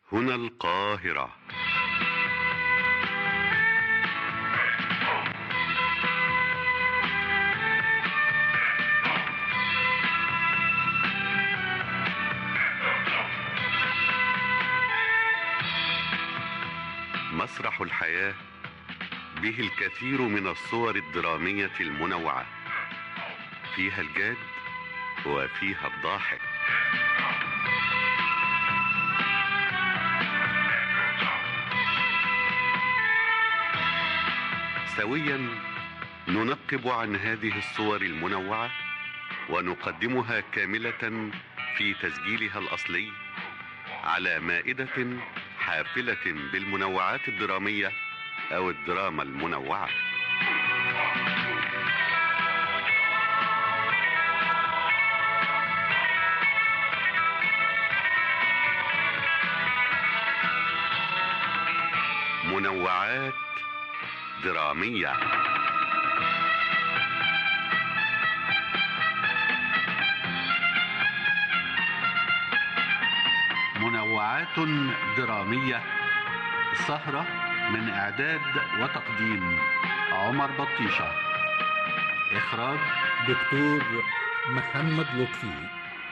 هنا القاهرة مسرح الحياة به الكثير من الصور الدرامية المنوعة فيها الجاد وفيها الضاحك سويا ننقب عن هذه الصور المنوعة ونقدمها كاملة في تسجيلها الأصلي على مائدة حافلة بالمنوعات الدرامية أو الدراما المنوعة منوعات درامية منوعات درامية سهرة من إعداد وتقديم عمر بطيشة إخراج دكتور محمد لطفي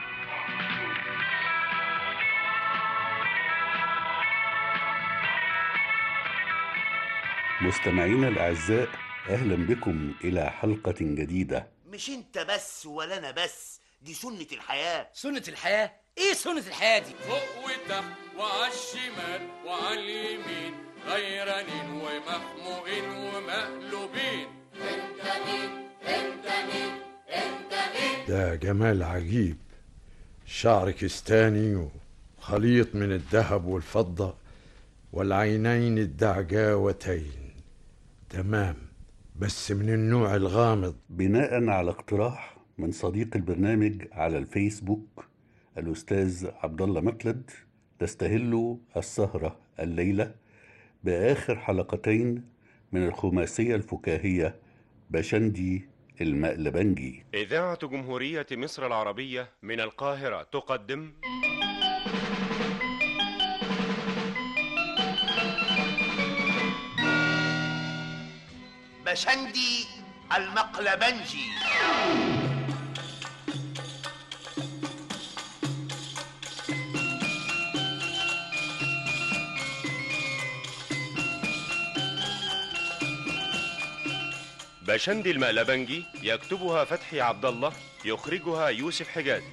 مستمعينا الأعزاء أهلا بكم إلى حلقة جديدة مش انت بس ولا انا بس دي سنة الحياة سنة الحياة ايه سنة الحياة دي فوق وتحت وعلى الشمال وعلى اليمين غيرانين ومحموقين ومقلوبين ده جمال عجيب شعر كستاني وخليط من الذهب والفضة والعينين الدعجاوتين تمام بس من النوع الغامض بناء على اقتراح من صديق البرنامج على الفيسبوك الأستاذ عبد الله مقلد تستهل السهرة الليلة بآخر حلقتين من الخماسية الفكاهية بشندي المقلبنجي إذاعة جمهورية مصر العربية من القاهرة تقدم بشندي المقلبنجي بشندي المقلبنجي يكتبها فتحي عبد الله يخرجها يوسف حجازي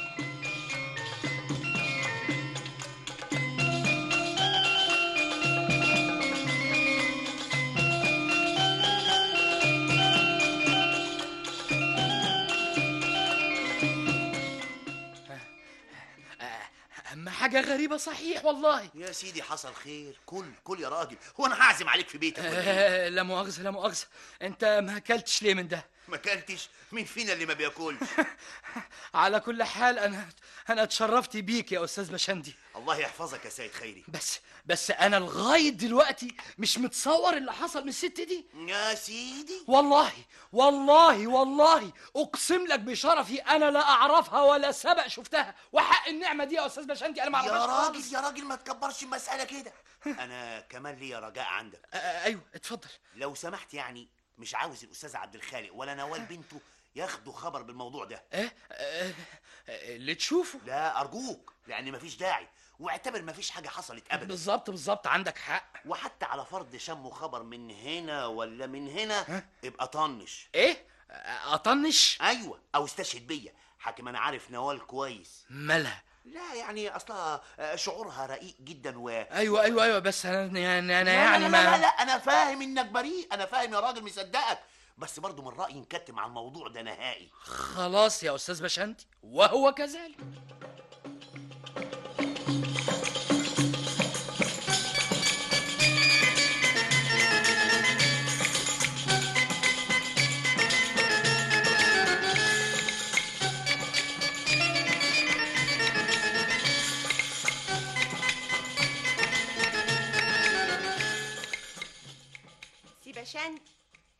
اما حاجة غريبة صحيح والله يا سيدي حصل خير كل كل يا راجل هو انا هعزم عليك في بيتك ولا إيه؟ آه، لا مؤاخذة لا مؤاخذة انت ما اكلتش ليه من ده ما اكلتش مين فينا اللي ما بياكلش على كل حال انا انا اتشرفت بيك يا استاذ بشندي الله يحفظك يا سيد خيري بس بس انا لغاية دلوقتي مش متصور اللي حصل من الست دي يا سيدي والله والله والله اقسم لك بشرفي انا لا اعرفها ولا سبق شفتها وحق النعمه دي يا استاذ بشندي انا ما يا اعرفهاش راجل خالص. يا راجل ما تكبرش المسألة كده انا كمان ليا رجاء عندك آه، آه، ايوه اتفضل لو سمحت يعني مش عاوز الاستاذ عبد الخالق ولا نوال بنته ياخدوا خبر بالموضوع ده ايه آه، آه، اللي تشوفه لا ارجوك لان مفيش داعي واعتبر مفيش حاجه حصلت ابدا بالظبط بالظبط عندك حق وحتى على فرض شموا خبر من هنا ولا من هنا ابقى طنش ايه آه، اطنش ايوه او استشهد بيا حاكم انا عارف نوال كويس مالها لا يعني اصلها آه، شعورها رقيق جدا و ايوه ايوه ايوه بس انا يعني انا لا يعني لا, ما لا, لا, لا انا فاهم انك بريء انا فاهم يا راجل مصدقك بس برضه من رايي نكتم على الموضوع ده نهائي خلاص يا استاذ بشندي وهو كذلك سيباشان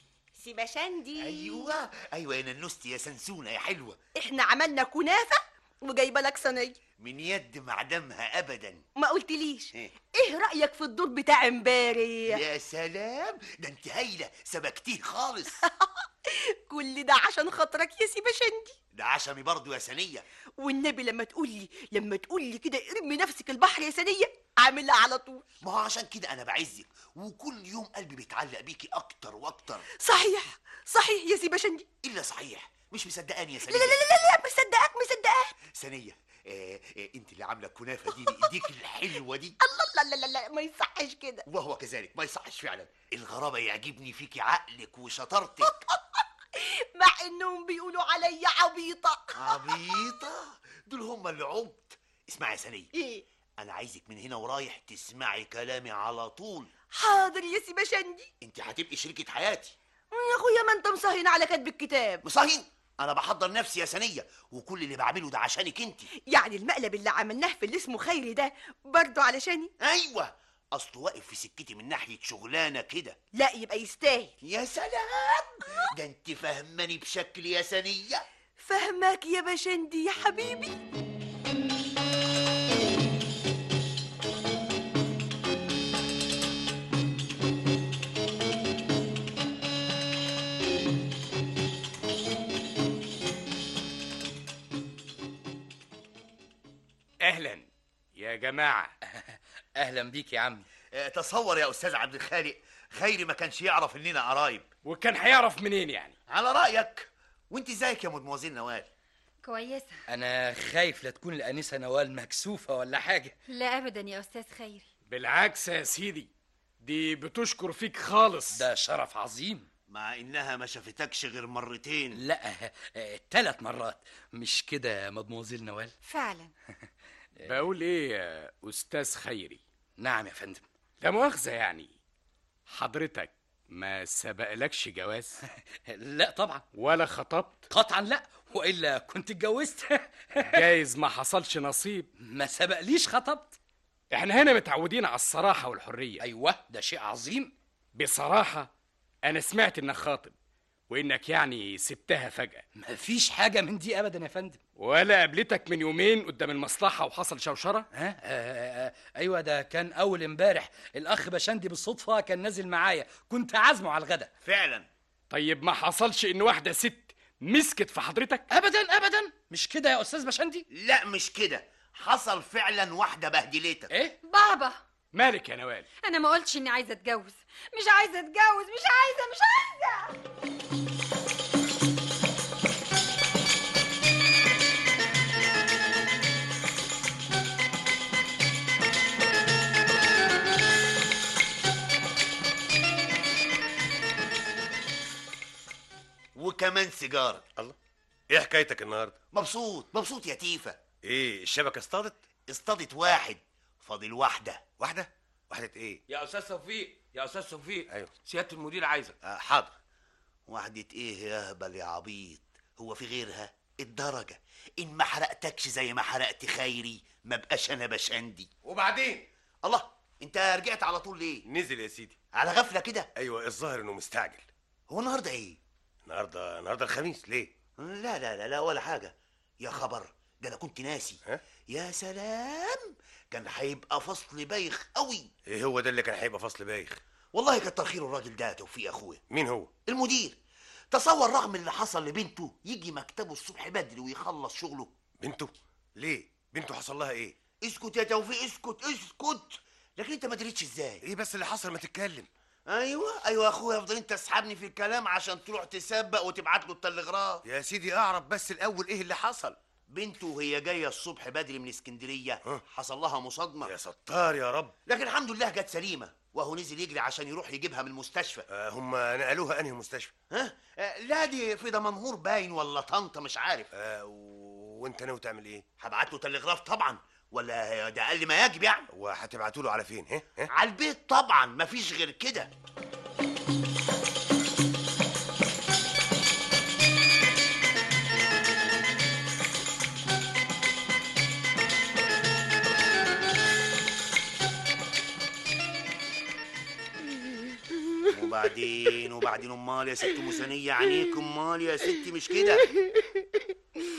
سيباشان دي ايوه ايوه يا ننوستي يا سنسونه يا حلوه احنا عملنا كنافة وجايبه لك صينيه من يد معدمها ابدا ما قلتليش إيه؟ ايه رايك في الدور بتاع امبارح يا سلام ده انت هايله سبكتيه خالص كل ده عشان خاطرك يا سي بشندي ده عشمي برضو يا سنيه والنبي لما تقولي لما تقولي كده ارمي نفسك البحر يا سنيه اعملها على طول ما هو عشان كده انا بعزك وكل يوم قلبي بيتعلق بيكي اكتر واكتر صحيح صحيح يا سي بشندي الا صحيح مش مصدقاني يا لا سنيه لا لا لا لا مصدقك مصدقك سنيه آه آه انت اللي عامله الكنافه دي بايديك الحلوه دي الله لا لا لا لا ما يصحش كده وهو كذلك ما يصحش فعلا الغرابه يعجبني فيكي عقلك وشطارتك مع انهم بيقولوا عليا عبيطه عبيطه دول هم اللي عبط اسمعي يا سنيه ايه انا عايزك من هنا ورايح تسمعي كلامي على طول حاضر يا سي بشندي انت هتبقي شريكه حياتي يا اخويا ما انت مصهين على كتب الكتاب مصاهين انا بحضر نفسي يا سنيه وكل اللي بعمله ده عشانك انت يعني المقلب اللي عملناه في اللي اسمه خيري ده برضه علشاني ايوه اصله واقف في سكتي من ناحيه شغلانه كده لا يبقى يستاهل يا سلام ده انت فهماني بشكل يا سنيه فهمك يا بشندي يا حبيبي اهلا يا جماعه اهلا بيك يا عمي اه تصور يا استاذ عبد الخالق خيري ما كانش يعرف اننا قرايب وكان هيعرف منين يعني على رايك وانت ازيك يا مدموزيل نوال كويسة انا خايف لا تكون الانسه نوال مكسوفه ولا حاجه لا أبدا يا أستاذ خيري بالعكس يا سيدي دي بتشكر فيك خالص ده شرف عظيم مع انها ما شافتكش غير مرتين لا ثلاث مرات مش كده يا مدموزيل نوال فعلا بقول ايه يا استاذ خيري نعم يا فندم لا مؤاخذه يعني حضرتك ما سبقلكش جواز لا طبعا ولا خطبت قطعا لا والا كنت اتجوزت جايز ما حصلش نصيب ما سبقليش خطبت احنا هنا متعودين على الصراحه والحريه ايوه ده شيء عظيم بصراحه انا سمعت انك خاطب وانك يعني سبتها فجاه مفيش حاجه من دي ابدا يا فندم ولا قابلتك من يومين قدام المصلحه وحصل شوشره ها آه آه آه ايوه ده كان اول امبارح الاخ بشندي بالصدفه كان نازل معايا كنت عازمه على الغدا فعلا طيب ما حصلش ان واحده ست مسكت في حضرتك ابدا ابدا مش كده يا استاذ بشندي لا مش كده حصل فعلا واحده بهدلتك ايه بابا مالك يا نوال أنا ما قلتش إني عايزة أتجوز مش عايزة أتجوز مش عايزة مش عايزة وكمان سيجاره الله ايه حكايتك النهارده مبسوط مبسوط يا تيفا ايه الشبكه اصطادت اصطادت واحد فاضل واحده واحده واحده ايه يا استاذ توفيق يا استاذ توفيق ايوه سياده المدير عايزك آه حاضر واحدة ايه يا هبل يا عبيط هو في غيرها الدرجة ان ما حرقتكش زي ما حرقت خيري ما بقاش انا بشندي وبعدين الله انت رجعت على طول ليه نزل يا سيدي على غفلة كده ايوه الظاهر انه مستعجل هو النهارده ايه النهارده النهارده الخميس ليه لا لا لا لا ولا حاجة يا خبر ده انا كنت ناسي ها؟ يا سلام كان هيبقى فصل بايخ قوي ايه هو ده اللي كان هيبقى فصل بايخ والله كتر خير الراجل ده يا توفيق اخويا مين هو المدير تصور رغم اللي حصل لبنته يجي مكتبه الصبح بدري ويخلص شغله بنته ليه بنته حصل لها ايه اسكت يا توفيق اسكت اسكت لكن انت ما دريتش ازاي ايه بس اللي حصل ما تتكلم ايوه ايوه يا اخويا افضل انت تسحبني في الكلام عشان تروح تسبق وتبعت له التلغراف يا سيدي اعرف بس الاول ايه اللي حصل بنته وهي جايه الصبح بدري من اسكندريه ها؟ حصل لها مصادمه يا ستار يا رب لكن الحمد لله جت سليمه وهو نزل يجري عشان يروح يجيبها من المستشفى آه هم نقلوها انهي مستشفى ها آه، لا دي في دمنهور باين ولا طنطا مش عارف آه و- وانت ناوي تعمل ايه هبعت له تلغراف طبعا ولا ده اقل ما يجب يعني وهتبعتوا له على فين ها ها على البيت طبعا مفيش غير كده وبعدين وبعدين امال يا ست مسانية عينيك امال يا ستي مش كده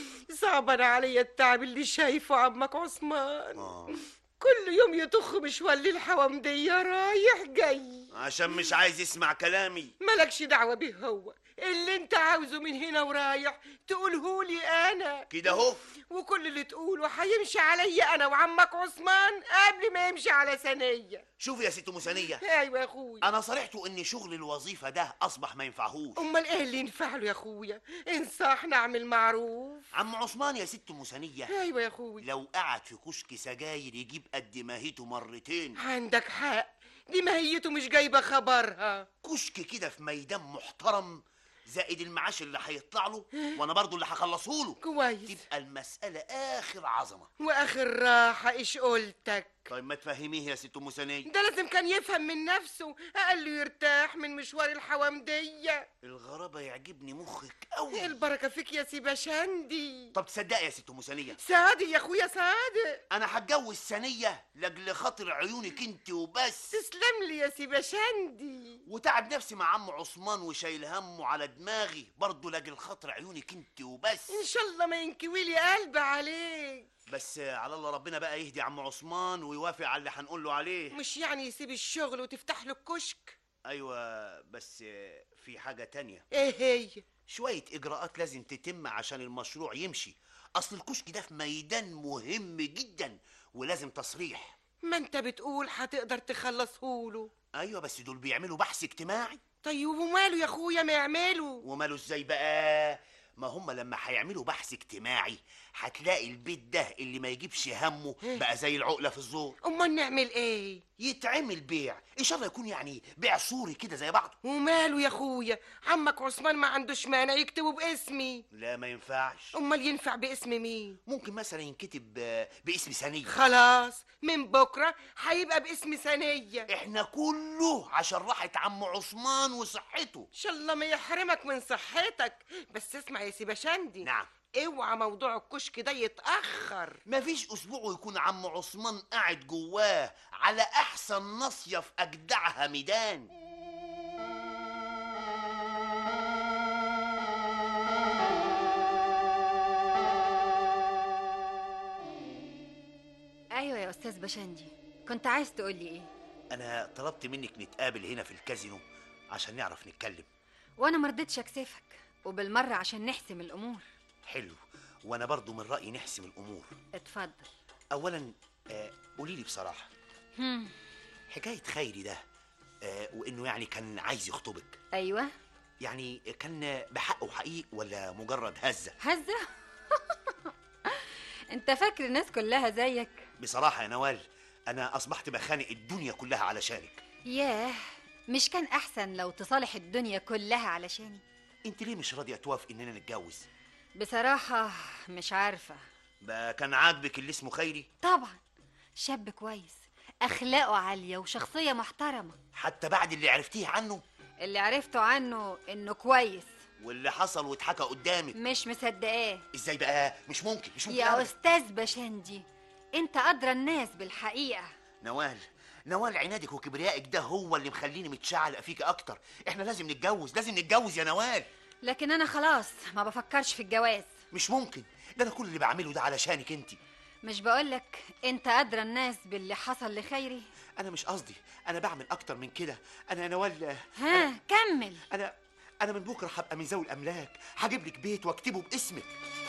صعبان عليا التعب اللي شايفه عمك عثمان آه. كل يوم يطخ مشوال الحوامدية رايح جاي عشان مش عايز يسمع كلامي مالكش دعوة بيه هو اللي انت عاوزه من هنا ورايح تقولهولي انا كده اهو وكل اللي تقوله هيمشي عليا انا وعمك عثمان قبل ما يمشي على ثانية شوف يا ست مسانية ايوه يا اخويا انا صرحته ان شغل الوظيفة ده اصبح ما ينفعهوش امال ايه اللي ينفع له يا اخويا انصح نعمل معروف عم عثمان يا ست مسانية ايوه يا اخويا لو قعد في كشك سجاير يجيب قد ماهيته مرتين عندك حق دي ماهيته مش جايبه خبرها كشك كده في ميدان محترم زائد المعاش اللي هيطلع له وانا برضو اللي هخلصه له كويس تبقى المسألة اخر عظمة واخر راحه ايش قلتك طيب ما تفهميه يا ست مسانية ده لازم كان يفهم من نفسه قال له يرتاح من مشوار الحوامديه الغرابة يعجبني مخك قوي البركه فيك يا سيبا شندي طب تصدقي يا ست مسانية صادق يا اخويا صادق انا هتجوز ثانية لاجل خاطر عيونك انت وبس تسلم لي يا سيبا شندي وتعب نفسي مع عم عثمان وشايل همه على دماغي برضه لاجل خاطر عيونك انت وبس ان شاء الله ما ينكوي لي قلب عليك بس على الله ربنا بقى يهدي عم عثمان ويوافق على اللي هنقول له عليه مش يعني يسيب الشغل وتفتح له الكشك ايوه بس في حاجة تانية ايه هي شوية اجراءات لازم تتم عشان المشروع يمشي اصل الكشك ده في ميدان مهم جدا ولازم تصريح ما انت بتقول هتقدر تخلصهوله ايوه بس دول بيعملوا بحث اجتماعي طيب وماله يا اخويا ما يعملوا وماله ازاي بقى ما هم لما هيعملوا بحث اجتماعي هتلاقي البيت ده اللي ما يجيبش همه بقى زي العقله في الزور امال نعمل ايه يتعمل بيع ان شاء الله يكون يعني بيع صوري كده زي بعضه وماله يا اخويا عمك عثمان ما عندوش مانع يكتبه باسمي لا ما ينفعش امال ينفع باسم مين ممكن مثلا ينكتب آه، باسم ثانيه خلاص من بكره هيبقى باسم ثانيه احنا كله عشان راحة عم عثمان وصحته ان شاء الله ما يحرمك من صحتك بس اسمع يا سيبا شندي نعم اوعى موضوع الكشك ده يتاخر مفيش اسبوع ويكون عم عثمان قاعد جواه على احسن ناصيه في اجدعها ميدان ايوه يا استاذ بشندي كنت عايز تقولي ايه انا طلبت منك نتقابل هنا في الكازينو عشان نعرف نتكلم وانا مرضتش اكسفك وبالمره عشان نحسم الامور حلو وانا برضو من رايي نحسم الامور اتفضل اولا آه قولي لي بصراحه هم. حكايه خيري ده آه وانه يعني كان عايز يخطبك ايوه يعني كان بحقه حقيقي ولا مجرد هزه هزه انت فاكر الناس كلها زيك بصراحه يا نوال انا اصبحت بخانق الدنيا كلها علشانك ياه مش كان احسن لو تصالح الدنيا كلها علشاني انت ليه مش راضيه توافق اننا نتجوز بصراحه مش عارفه بقى كان عاجبك اللي اسمه خيري طبعا شاب كويس اخلاقه عاليه وشخصيه محترمه حتى بعد اللي عرفتيه عنه اللي عرفته عنه انه كويس واللي حصل واتحكى قدامك مش مصدقاه ازاي بقى مش ممكن مش ممكن يا أبداً. استاذ بشندي انت ادرى الناس بالحقيقه نوال نوال عنادك وكبريائك ده هو اللي مخليني متشعلق فيك اكتر احنا لازم نتجوز لازم نتجوز يا نوال لكن انا خلاص ما بفكرش في الجواز مش ممكن ده انا كل اللي بعمله ده علشانك انت مش بقولك انت ادرى الناس باللي حصل لخيري انا مش قصدي انا بعمل اكتر من كده انا يا نوال ها كمل انا انا من بكره هبقى من ذوي الاملاك هجيب لك بيت واكتبه باسمك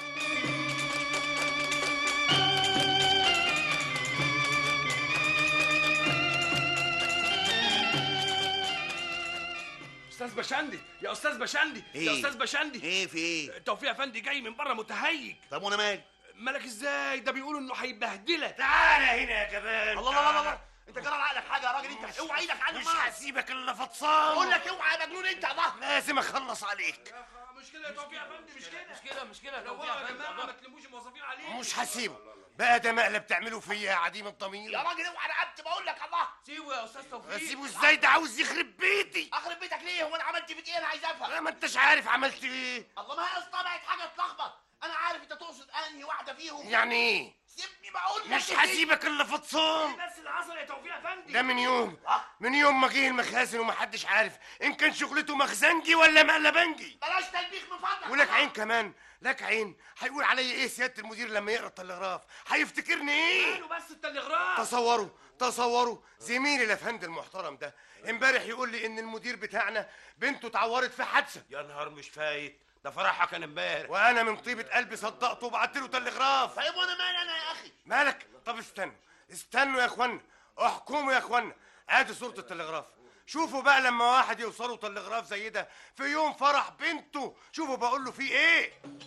استاذ بشندي يا استاذ بشندي يا إيه؟ استاذ بشندي ايه في ايه توفيق افندي جاي من بره متهيج طب وانا مالي مالك ازاي ده بيقولوا انه هيبهدلك تعالى هنا يا جبان الله الله الله الله انت جرى عقلك حاجه يا راجل انت اوعى ايدك عني مش هسيبك الا فطسان اقول لك اوعى يا مجنون انت الله لازم اخلص عليك مش كده يا توفيق افندي مش كده مش كده مش كده لو توفيق هو يا أفندي، جماعه الله. ما تلموش الموظفين عليه مش هسيبه بقى ده مقلب تعملوا فيا يا عديم الضمير يا راجل اوعى رقبتي بقول لك الله سيبه يا استاذ توفيق اسيبه ازاي ده عاوز يخرب بيتي اخرب بيتك ليه هو انا عملت فيك ايه انا عايز افهم ما انتش عارف عملت ايه الله ما هي اصلا بقت حاجه تلخبط انا عارف انت تقصد انهي واحده فيهم يعني ايه سيبني بقول لك مش هسيبك الا فطسان بس اللي حصل يا توفيق افندي ده من يوم من يوم ما جه المخازن ومحدش عارف ان كان شغلته مخزنجي ولا مقلبنجي بلاش تلبيخ من فضلك ولك عين كمان لك عين هيقول عليا ايه سياده المدير لما يقرا التلغراف هيفتكرني ايه قالوا بس التلغراف تصوروا تصوروا زميلي الافندي المحترم ده امبارح يقول لي ان المدير بتاعنا بنته اتعورت في حادثه يا نهار مش فايت ده فرحها كان امبارح وانا من طيبه قلبي صدقته وبعت له تلغراف طيب وانا مالي انا يا اخي مالك طب استنوا استنوا يا اخوانا احكموا يا اخوانا ادي صوره التلغراف شوفوا بقى لما واحد يوصلوا تلغراف زي ده في يوم فرح بنته شوفوا بقول له فيه ايه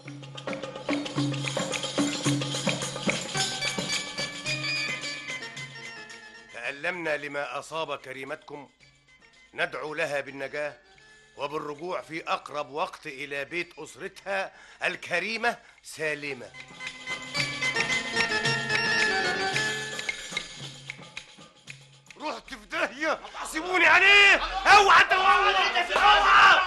تألمنا لما أصاب كريمتكم ندعو لها بالنجاة وبالرجوع في أقرب وقت إلى بيت أسرتها الكريمة سالمة رحت في داهية سيبوني عليه اوعى تهوى اوعى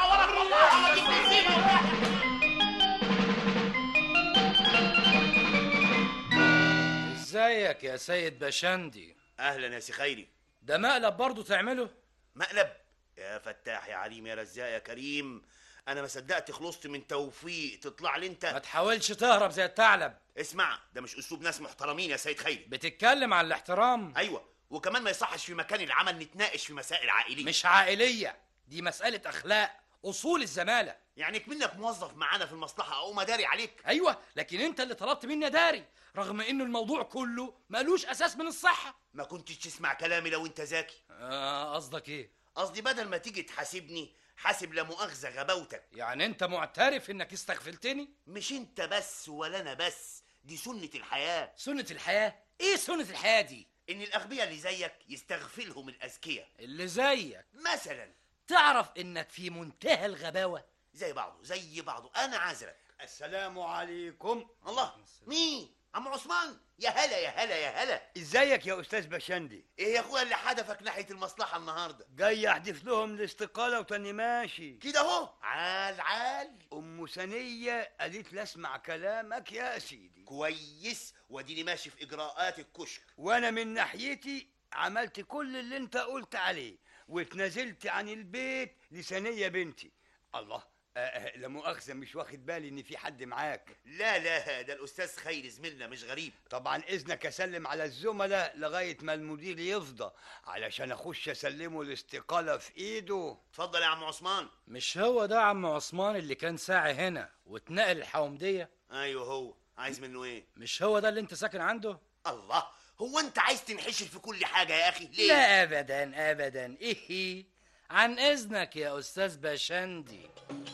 ازيك يا سيد بشندي اهلا يا سي خيري ده مقلب برضه تعمله مقلب يا فتاح يا عليم يا رزاق يا كريم انا ما صدقت خلصت من توفيق تطلع لي انت ما تحاولش تهرب زي الثعلب اسمع ده مش اسلوب ناس محترمين يا سيد خيري بتتكلم عن الاحترام ايوه وكمان ما يصحش في مكان العمل نتناقش في مسائل عائليه مش عائليه دي مساله اخلاق اصول الزماله يعني كمنك موظف معانا في المصلحه او مداري عليك ايوه لكن انت اللي طلبت مني داري رغم انه الموضوع كله ملوش اساس من الصحه ما كنتش تسمع كلامي لو انت ذكي آه، قصدك ايه قصدي بدل ما تيجي تحاسبني حاسب لا مؤاخذه غباوتك يعني انت معترف انك استغفلتني مش انت بس ولا انا بس دي سنه الحياه سنه الحياه ايه سنه الحياه دي ان الاغبياء اللي زيك يستغفلهم الاذكياء اللي زيك مثلا تعرف انك في منتهى الغباوه زي بعضه زي بعضه انا عذرك السلام عليكم الله مين عم عثمان يا هلا يا هلا يا هلا ازيك يا استاذ بشندي ايه يا اخويا اللي حدفك ناحيه المصلحه النهارده جاي احدف لهم الاستقاله وتاني ماشي كده اهو عال عال ام سنيه قالت لي اسمع كلامك يا سيدي كويس واديني ماشي في اجراءات الكشك وانا من ناحيتي عملت كل اللي انت قلت عليه واتنازلت عن البيت لسنيه بنتي الله آه، آه، لا مؤاخذه مش واخد بالي ان في حد معاك لا لا ده الاستاذ خيري زميلنا مش غريب طبعا اذنك اسلم على الزملاء لغايه ما المدير يفضى علشان اخش اسلمه الاستقاله في ايده اتفضل يا عم عثمان مش هو ده عم عثمان اللي كان ساعي هنا واتنقل الحومديه ايوه هو عايز منه ايه مش هو ده اللي انت ساكن عنده الله هو انت عايز تنحشر في كل حاجه يا اخي ليه لا ابدا ابدا ايه عن اذنك يا استاذ بشندي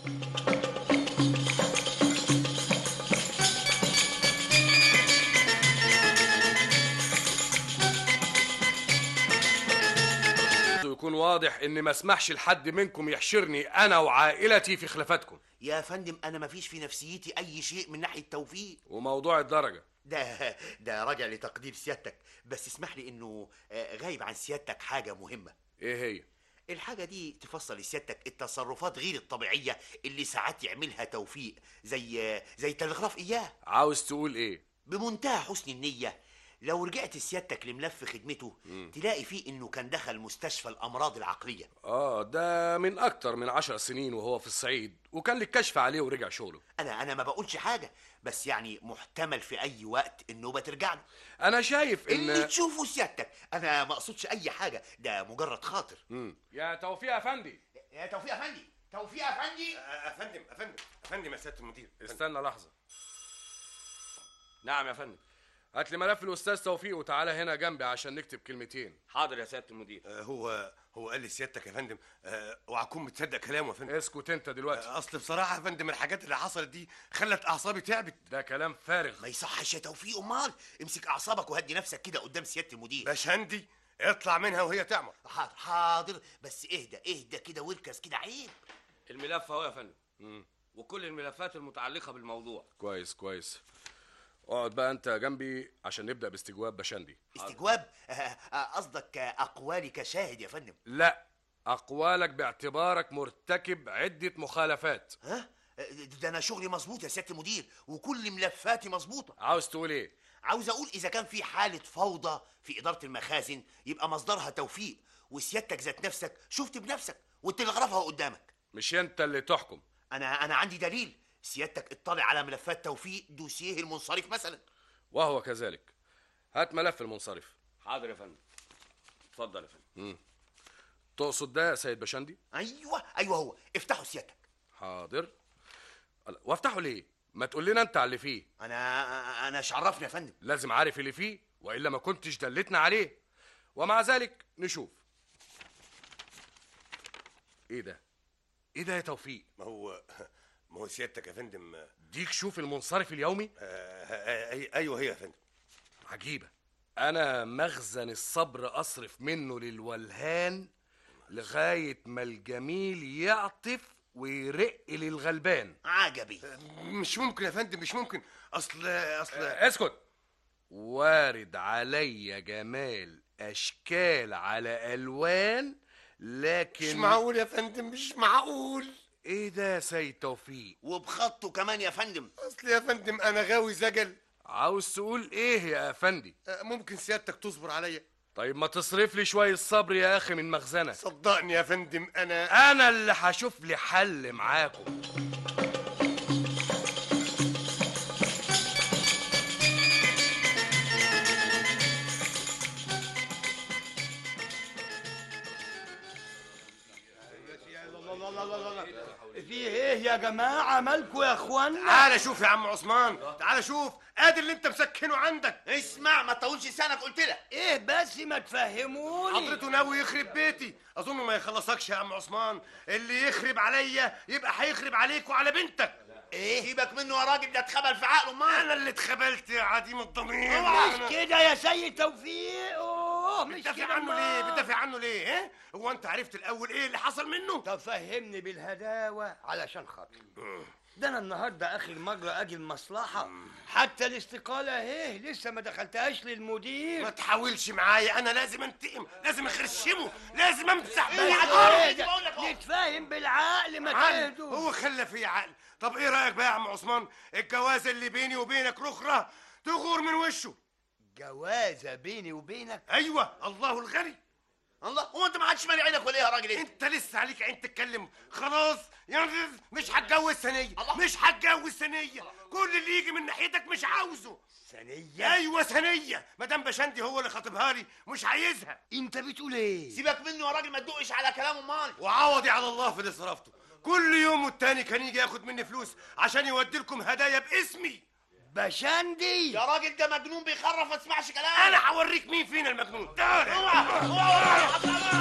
يكون واضح اني ما اسمحش لحد منكم يحشرني انا وعائلتي في خلافاتكم يا فندم انا مفيش في نفسيتي اي شيء من ناحيه توفيق وموضوع الدرجه ده ده راجع لتقدير سيادتك بس اسمح لي انه آه، غايب عن سيادتك حاجه مهمه ايه هي الحاجة دي تفصل لسيادتك التصرفات غير الطبيعية اللي ساعات يعملها توفيق زي زي تلغراف إياه عاوز تقول ايه بمنتهى حسن النية لو رجعت سيادتك لملف خدمته تلاقي فيه إنه كان دخل مستشفى الأمراض العقلية اه ده من اكتر من عشر سنين وهو في الصعيد وكان لك كشف عليه ورجع شغله أنا أنا ما بقولش حاجة بس يعني محتمل في أي وقت النوبة ترجع له انا شايف اللي ان تشوفه سيادتك أنا ما أقصدش أي حاجة ده مجرد خاطر مم. يا توفيق يا افندي يا توفيق أفندي توفيق أفندي افندم افندم افندم يا سياده المدير استنى لحظه نعم يا فندم هات لي ملف الاستاذ توفيق وتعالى هنا جنبي عشان نكتب كلمتين حاضر يا سياده المدير آه، هو هو قال لي سيادتك يا فندم آه، وهكون متصدق كلامه يا فندم اسكت انت دلوقتي آه، اصل بصراحه يا فندم الحاجات اللي حصلت دي خلت اعصابي تعبت ده كلام فارغ ما يصحش يا توفيق أمال امسك أعصابك وهدي نفسك كده قدام سيادة المدير باشندي اطلع منها وهي تعمر حاضر حاضر بس اهدى اهدى كده واركز كده عيب الملف اهو يا فندم وكل الملفات المتعلقه بالموضوع كويس كويس اقعد بقى انت جنبي عشان نبدا باستجواب باشندي استجواب آه، آه، قصدك آه، اقوالي كشاهد يا فندم لا اقوالك باعتبارك مرتكب عده مخالفات ها آه، ده انا شغلي مظبوط يا سياده المدير وكل ملفاتي مظبوطه عاوز تقول ايه عاوز اقول اذا كان في حاله فوضى في اداره المخازن يبقى مصدرها توفيق وسيادتك ذات نفسك شفت بنفسك والتلغرافها قدامك مش انت اللي تحكم انا انا عندي دليل سيادتك اطلع على ملفات توفيق دوسيه المنصرف مثلا وهو كذلك هات ملف المنصرف حاضر يا فندم اتفضل يا فندم مم. تقصد ده يا سيد بشندي ايوه ايوه هو افتحوا سيادتك حاضر ألا، وافتحه ليه ما تقول لنا انت على اللي فيه انا انا ايش عرفني يا فندم لازم عارف اللي فيه والا ما كنتش دلتنا عليه ومع ذلك نشوف ايه ده ايه ده يا توفيق ما هو ما هو سيادتك يا فندم ديك شوف المنصرف اليومي ايوه هي يا فندم عجيبه انا مخزن الصبر اصرف منه للولهان لغايه ما الجميل يعطف ويرق للغلبان عجبي مش ممكن يا فندم مش ممكن اصل اصل اسكت وارد عليا جمال اشكال على الوان لكن مش معقول يا فندم مش معقول ايه ده يا سيد توفيق وبخطه كمان يا فندم اصل يا فندم انا غاوي زجل عاوز تقول ايه يا افندي ممكن سيادتك تصبر عليا طيب ما تصرف لي شويه صبر يا اخي من مخزنك صدقني يا فندم انا انا اللي هشوف لي حل معاكم فيه ايه يا جماعه مالكوا يا اخوانا تعال شوف يا عم عثمان تعال شوف ادي اللي انت مسكنه عندك اسمع ما تطولش لسانك قلت لك ايه بس ما تفهموني حضرته ناوي يخرب بيتي اظن ما يخلصكش يا عم عثمان اللي يخرب عليا يبقى هيخرب عليك وعلى بنتك ايه سيبك منه يا راجل ده اتخبل في عقله ما انا اللي اتخبلت يا عديم الضمير مش كده يا سيد توفيق اوه مش بتدافع كده عنه ما. ليه بتدافع عنه ليه ها هو انت عرفت الاول ايه اللي حصل منه طب فهمني بالهداوه علشان خاطري ده انا النهارده اخر مره اجي المصلحه حتى الاستقاله اهي لسه ما دخلتهاش للمدير ما تحاولش معايا انا لازم انتقم لازم اخرشمه لازم امسح إيه بالعقل ده؟ نتفاهم بالعقل ما عقل. تهدوا هو خلى فيه عقل طب ايه رايك بقى يا عم عثمان الجوازه اللي بيني وبينك رخره تغور من وشه جوازه بيني وبينك ايوه الله الغني الله هو انت ما حدش مالي عينك ولا ايه يا راجل إيه؟ انت لسه عليك عين تتكلم خلاص يعني مش هتجوز ثانيه مش هتجوز ثانيه كل اللي يجي من ناحيتك مش عاوزه ثانيه ايوه ثانيه مدام بشندي هو اللي خاطبها لي مش عايزها انت بتقول ايه سيبك منه يا راجل ما تدقش على كلامه امال وعوضي على الله في اللي صرفته كل يوم والتاني كان يجي ياخد مني فلوس عشان يودي لكم هدايا باسمي بشندي يا راجل ده مجنون بيخرف ما تسمعش كلام انا هوريك مين فينا المجنون تعال اوعى اوعى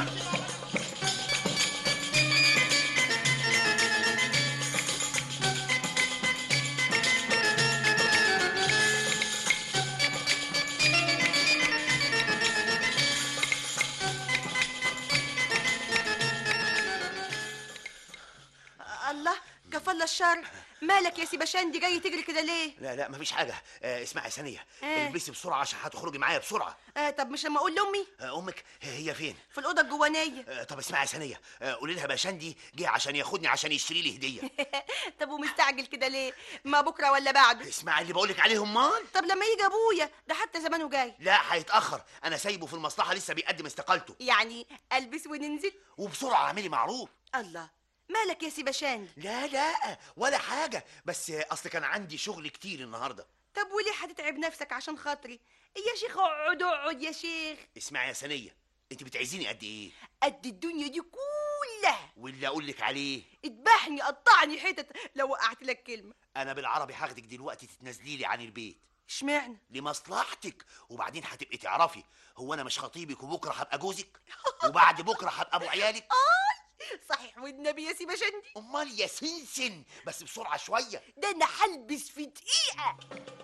الله كفل الشر مالك يا سي بشندي جاي تجري كده ليه لا لا مفيش حاجه آه اسمعي يا ثانيه آه. البسي بسرعه عشان هتخرجي معايا بسرعه آه طب مش لما اقول لامي آه امك هي فين في الاوضه الجوانيه آه طب اسمعي يا ثانيه آه قولي لها باشندي جه عشان ياخدني عشان يشتري لي هديه طب ومستعجل كده ليه ما بكره ولا بعده اسمعي اللي بقولك عليه امال طب لما يجي ابويا ده حتى زمانه جاي لا هيتاخر انا سايبه في المصلحه لسه بيقدم استقالته يعني البس وننزل وبسرعه اعملي معروف الله مالك يا سي بشندي لا لا ولا حاجه بس اصل كان عندي شغل كتير النهارده طب وليه هتتعب نفسك عشان خاطري يا شيخ اقعد اقعد يا شيخ اسمعي يا ثانيه انت بتعزيني قد ايه قد الدنيا دي كلها واللي اقول لك عليه اذبحني قطعني حتت لو وقعت لك كلمه انا بالعربي هاخدك دلوقتي تتنازلي لي عن البيت اشمعنى لمصلحتك وبعدين هتبقي تعرفي هو انا مش خطيبك وبكره هبقى جوزك وبعد بكره هبقى ابو عيالك صحيح والنبي يا سي بشندي امال يا سنسن بس بسرعه شويه ده انا هلبس في دقيقه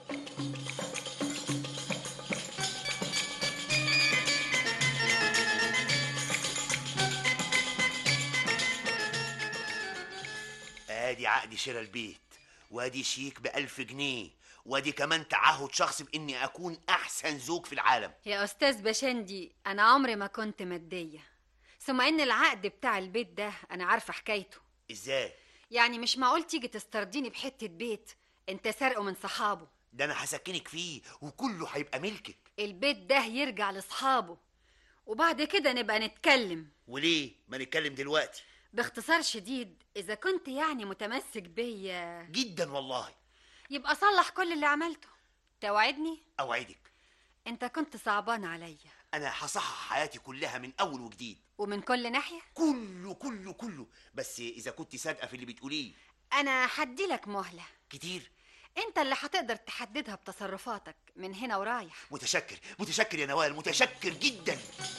ادي عقد شراء البيت وادي شيك بألف جنيه وادي كمان تعهد شخصي باني اكون احسن زوج في العالم يا أستاذ بشندي أنا عمري ما كنت مادية ثم إن العقد بتاع البيت ده أنا عارفة حكايته ازاي يعني مش معقول تيجي تسترضيني بحتة بيت أنت سارقه من صحابه ده انا هسكنك فيه وكله هيبقى ملكك البيت ده يرجع لاصحابه وبعد كده نبقى نتكلم وليه ما نتكلم دلوقتي باختصار شديد اذا كنت يعني متمسك بيا جدا والله يبقى صلح كل اللي عملته توعدني اوعدك انت كنت صعبان عليا انا هصحح حياتي كلها من اول وجديد ومن كل ناحيه كله كله كله بس اذا كنت صادقه في اللي بتقوليه انا هديلك مهله كتير انت اللي هتقدر تحددها بتصرفاتك من هنا ورايح متشكر متشكر يا نوال متشكر جدا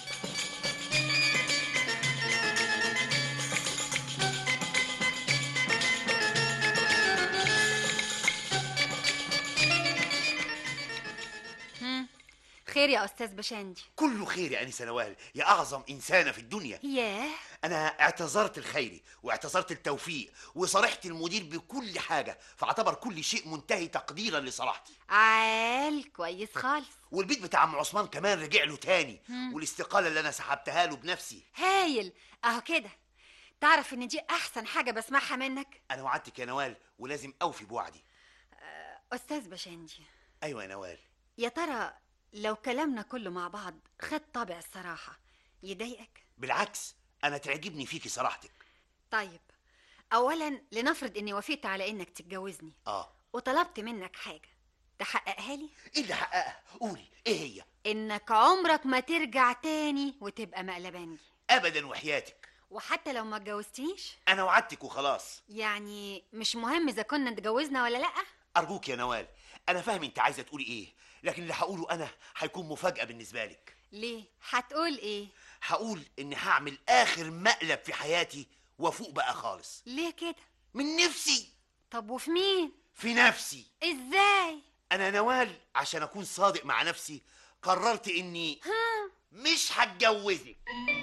هم. خير يا استاذ بشندي كله خير يا انسه نوال يا اعظم انسانه في الدنيا ياه انا اعتذرت الخيري واعتذرت التوفيق وصرحت المدير بكل حاجه فاعتبر كل شيء منتهي تقديرا لصراحتي عال كويس خالص والبيت بتاع عم عثمان كمان رجع له تاني مم. والاستقاله اللي انا سحبتها له بنفسي هايل اهو كده تعرف ان دي احسن حاجه بسمعها منك انا وعدتك يا نوال ولازم اوفي بوعدي استاذ بشندي ايوه يا نوال يا ترى لو كلامنا كله مع بعض خد طابع الصراحه يضايقك بالعكس انا تعجبني فيكي صراحتك طيب اولا لنفرض اني وافقت على انك تتجوزني اه وطلبت منك حاجه تحققها لي ايه اللي حققها قولي ايه هي انك عمرك ما ترجع تاني وتبقى مقلبانجي ابدا وحياتك وحتى لو ما اتجوزتنيش انا وعدتك وخلاص يعني مش مهم اذا كنا اتجوزنا ولا لا ارجوك يا نوال انا فاهم انت عايزه تقولي ايه لكن اللي هقوله انا هيكون مفاجاه بالنسبه لك ليه هتقول ايه هقول اني هعمل اخر مقلب في حياتي وافوق بقى خالص ليه كده من نفسي طب وفي مين في نفسي ازاي انا نوال عشان اكون صادق مع نفسي قررت اني ها مش هتجوزك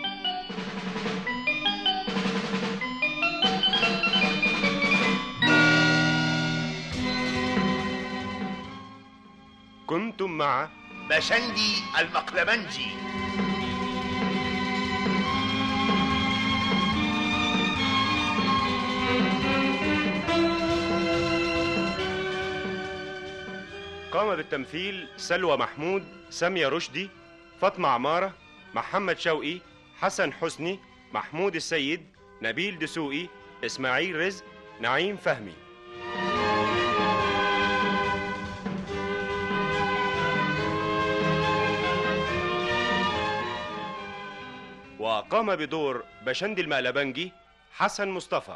كنتم مع بشندي المقلمنجي قام بالتمثيل سلوى محمود سامية رشدي فاطمة عمارة محمد شوقي حسن حسني محمود السيد نبيل دسوقي إسماعيل رزق نعيم فهمي وقام بدور بشندي المقلبنجي حسن مصطفى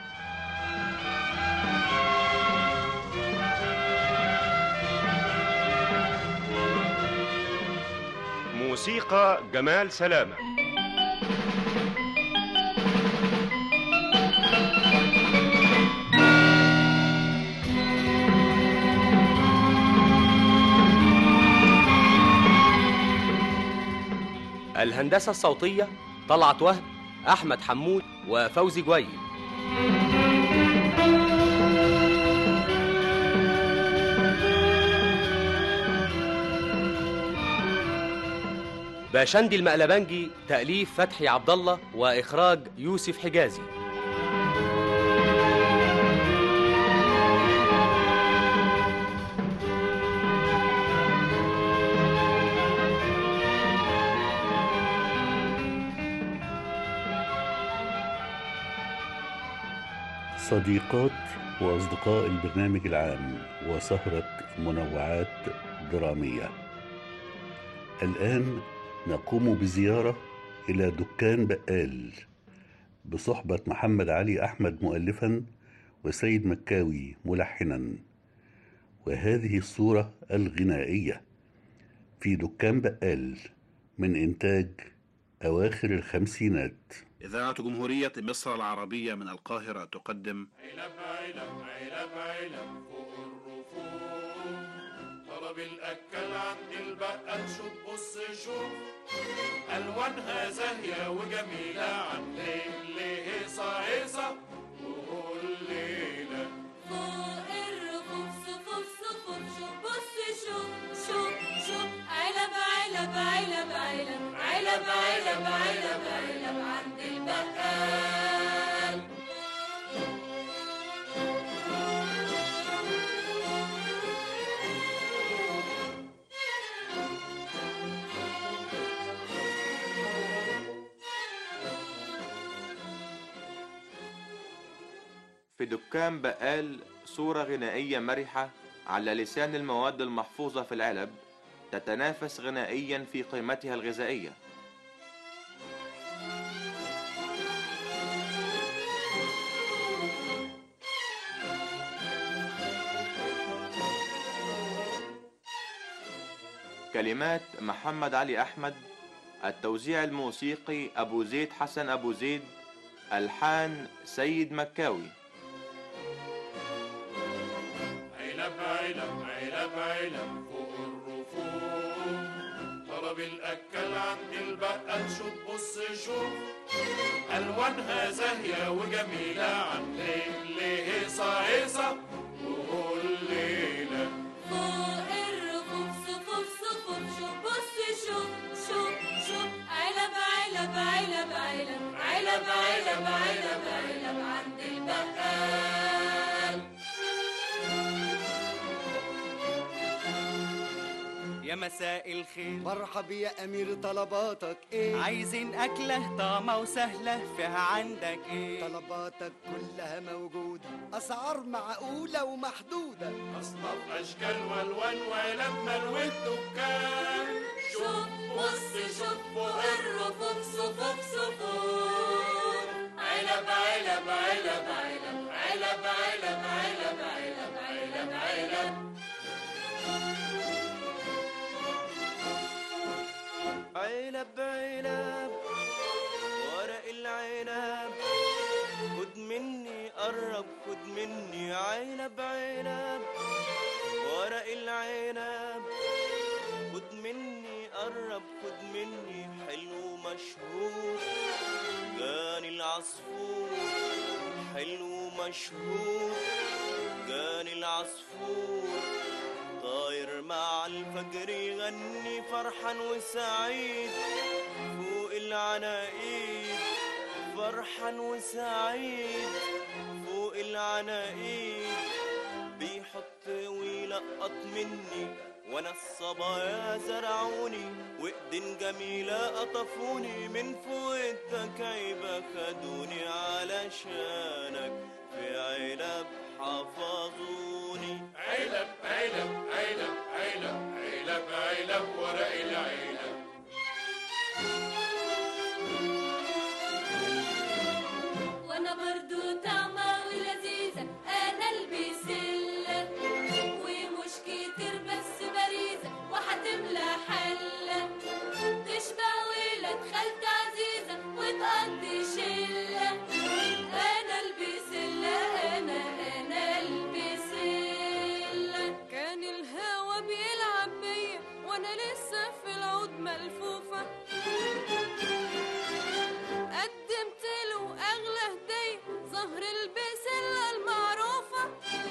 موسيقى جمال سلامة الهندسة الصوتية طلعت وهب أحمد حمود وفوزي جويل باشندي المقلبنجي تأليف فتحي عبد الله وإخراج يوسف حجازي صديقات وأصدقاء البرنامج العام وسهرة منوعات درامية الآن نقوم بزيارة إلى دكان بقال بصحبة محمد علي أحمد مؤلفا وسيد مكاوي ملحنا وهذه الصورة الغنائية في دكان بقال من إنتاج أواخر الخمسينات إذاعة جمهورية مصر العربية من القاهرة تقدم علب علب علب علب فوق الرفوف طلب الأكل عند البقال شوف بص شوف ألوانها زاهية وجميلة عاملين ليه هيصة هيصة وقول ليلة فوق الرفوف صفوف صفوف شوف بص شوف شوف شوف علب علب علب علب علب علب علب علب عند البقال في دكان بقال صورة غنائية مرحة على لسان المواد المحفوظة في العلب تتنافس غنائيا في قيمتها الغذائية كلمات محمد علي أحمد التوزيع الموسيقي أبو زيد حسن أبو زيد ألحان سيد مكاوي علب علب علب علب فوق الرفوف طلب الأكل عند البقال شوف بص شوف ألوانها زاهية وجميلة عاملين ليه هيصة هيصة وقول ليلة فوق الرفوف صفوف صفوف شوف بص شوف شوف شوف علب علب علب علب علب علب علب علب عند البقال يا مساء الخير مرحب يا امير طلباتك ايه عايزين اكله طعمه وسهله فيها عندك ايه طلباتك كلها موجوده اسعار معقوله ومحدوده أصناف أشكال وألوان ولما الدكان شوف بص شوف فوق الرفوف صفوف صفوف علب علب علب علب علب علب علب علب علب علب علب علب ورق العنب خد مني قرب خد مني علب علب ورق العنب خد مني قرب خد مني حلو مشهور جاني العصفور حلو مشهور جاني العصفور طاير مع الفجر يغني فرحان وسعيد فوق العناقيد فرحان وسعيد فوق العناقيد بيحط ويلقط مني وانا الصبايا زرعوني وايدين جميلة قطفوني من فوق التكعيبة خدوني علشانك في علب حفظوني علب علب علب علب علب علب ورق العلب وانا برضو طعمة ولذيذة انا البسلة ومش كتير بس باريزة وهتملى حلة تشبع ولاد خالتي عزيزة وتقضي شلة انا البسلة انا انا البسلة كان الهوا بيلعب بيا وانا لسه في العود ملفوفة قدمت له اغلى هدية ظهر البسلة المعروفة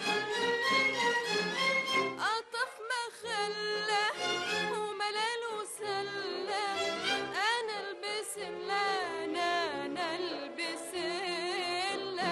قطف مخلة وملاله سلة انا البسلة انا انا البسلة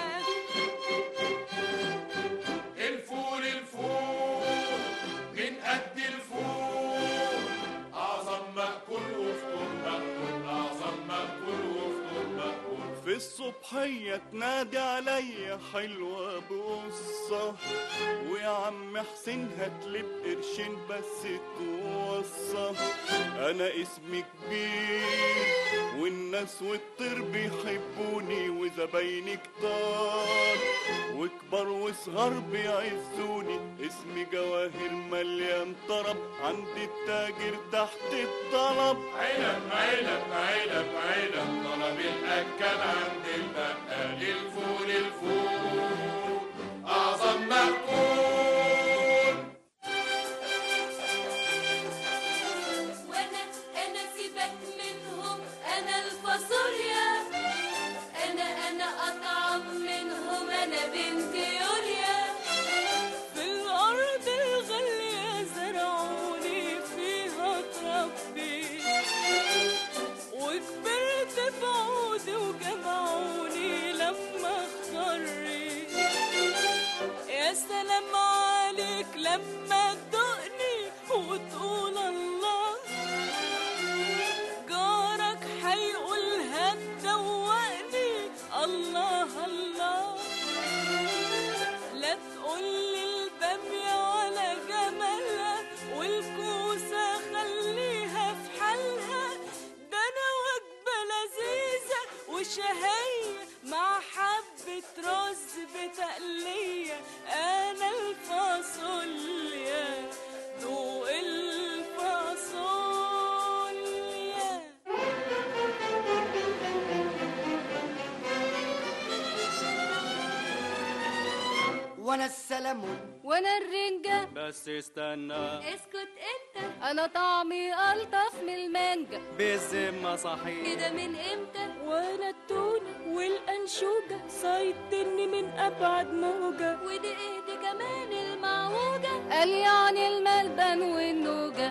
الفول الفول من قد الفول أعظم مأكول وفطور مأكول أعظم مأكول وفطور مأكول في الصبحية تنادي عليا حلوة بقصة ويا عم حسين هاتلي بقرشين بس توصى أنا اسمي كبير والناس والطير بيحبوني وزبايني كتار وكبار وصغار بيعزوني اسمي جواهر مليان طرب عند التاجر تحت الطلب علب علب علب علب طلب الأكل عند البقال الفول الفول أعظم مأكول وانا انا سيبك منهم انا الفاصوليا انا انا اطعم منهم انا بنت يوريا في الأرض الغالية زرعوني فيها اتربيت وكبرت بعودي وجمعوني لما اختريت يا سلام عليك لما تدقني وتقول الله جارك هيقول هتدوقني الله الله وشهية مع حبة رز بتقلية أنا الفاصوليا ذوق الفاصوليا وانا السلمون وانا الرنجة بس استنى اسكت انت انا طعمي الطف من المانجا بالذمة صحيح كده من امتى وانا التونة والانشوجة صيدتني من ابعد موجة ودي ايه دي كمان المعوجة قال يعني الملبن والنوجة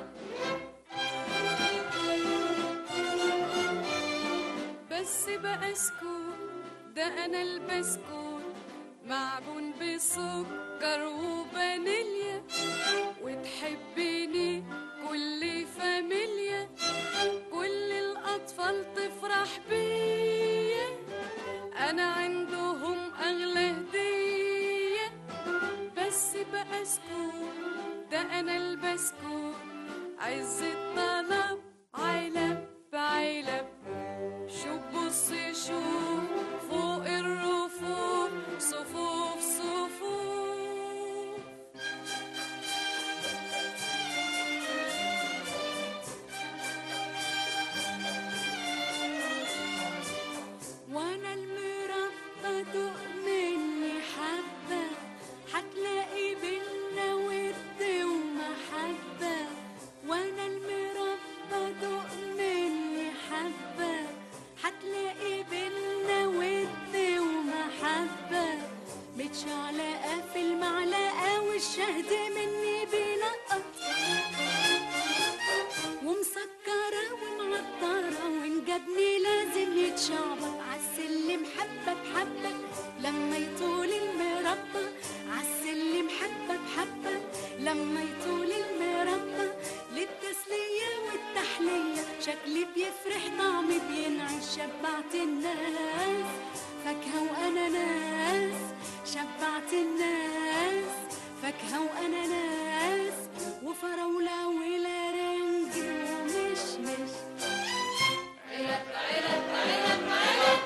بس بقى اسكت ده انا البسكوت معجون بسكر وفانيليا وتحبني كل فاميليا كل الاطفال تفرح بيا انا عندهم اغلى هديه بس بقى اسكت ده انا البسكوت عز الطلب علب بعلب شوف بص شوف فوق الرفوف صفوف صفوف وانا المربى دوق مني حبة هتلاقي بينا ود ومحبة وانا المربى دوق مني حبة هتلاقي بينا ود ومحبة متشعلقة في المعلقة والشهد مني بينقط ومسكرة ومعطرة وإن جابني لازم يتشعبط عالسلم حبة بحبة لما يطول المربى عالسلم حبة بحبة لما يطول المربى للتسلية والتحلية شكلي بيفرح طعمي بينعش شبعت الناس فاكهة وأناناس شبعت الناس فاكهة وأناناس وفراولة ولارنج ومشمش علب علب علب علب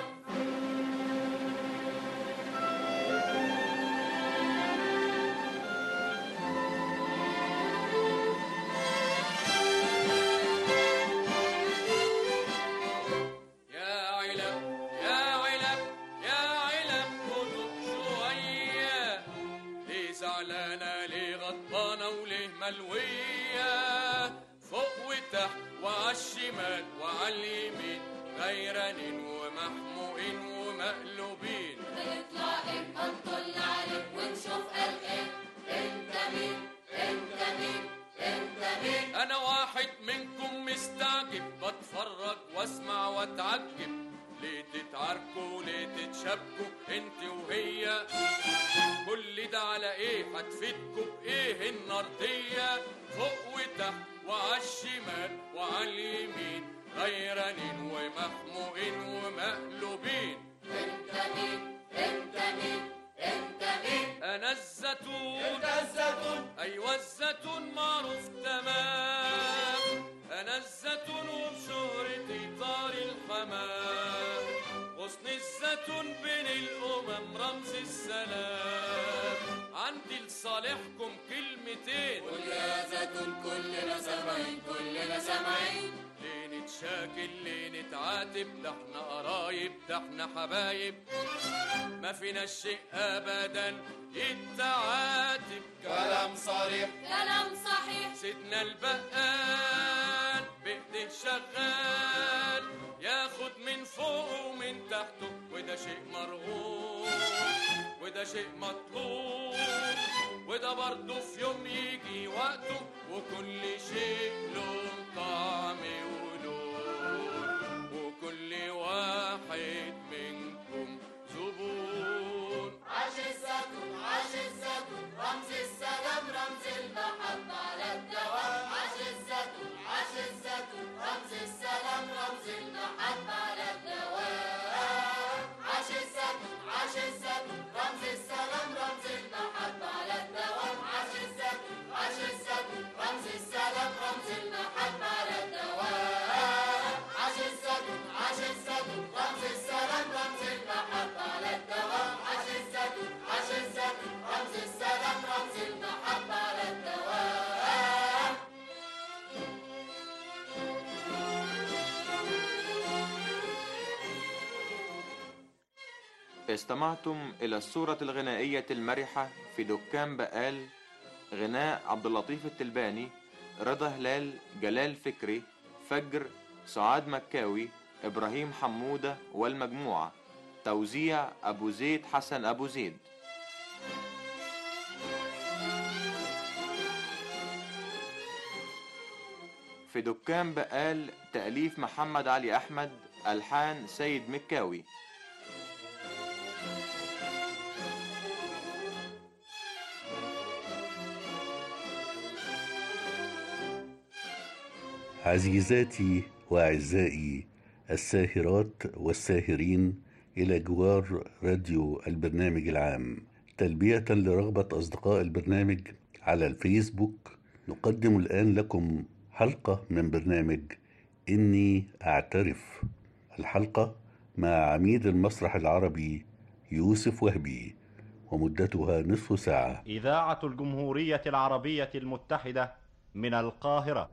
يا علب يا علب يا علب خدوا شوية ليه زعلانة ليه غضبانة وليه ملوية فوق وتحت وعالشمال وعاليمين غيرانين ومحموقين ومقلوبين يطلع امتى نطل عليك ونشوف قال ايه انت مين انت مين انت مين انا واحد منكم مستعجب بتفرج واسمع واتعجب ليه تتعاركوا ليه تتشابكوا انت وهي كل ده على ايه هتفيدكوا بايه النردية فوق وتحت وعالشمال وعاليمين غيرانين ومحموقين ومقلوبين انت مين انت مين انت مين انا الزيتون انت الزيتون ايوه الزيتون معروف تمام انا الزيتون وبشهرتي طار الحمام غصن الزيتون بين الامم رمز السلام عندي لصالحكم كلمتين قول يا زيتون كلنا سامعين كلنا سامعين ليه نتشاكل ليه نتعاتب ده احنا قرايب ده احنا حبايب ما فينا شيء ابدا يتعاتب كلام صريح كلام صحيح سيدنا البقال بايديه شغال ياخد من فوق ومن تحته وده شيء مرغوب وده شيء مطلوب وده برضه في يوم يجي وقته وكل شيء له طعم ولون وكل واحد منكم زبون عاش الزيتون عاش الزيتون رمز السلام رمز المحبة على الدوام عاش الزيتون عاش الزيتون رمز السلام رمز المحبة على الدوام عاش الزيتون عاش الزيتون رمز السلام رمز المحبة على الدوام عاش الزيتون عاش الزيتون رمز السلام رمز المحبة على الدوام استمعتم إلى الصورة الغنائية المرحة في دكان بقال غناء عبد اللطيف التلباني رضا هلال جلال فكري فجر سعاد مكاوي إبراهيم حمودة والمجموعة توزيع أبو زيد حسن أبو زيد في دكان بقال تأليف محمد علي أحمد ألحان سيد مكاوي عزيزاتي واعزائي الساهرات والساهرين الى جوار راديو البرنامج العام تلبيه لرغبه اصدقاء البرنامج على الفيسبوك نقدم الان لكم حلقه من برنامج اني اعترف الحلقه مع عميد المسرح العربي يوسف وهبي ومدتها نصف ساعه إذاعة الجمهورية العربية المتحدة من القاهرة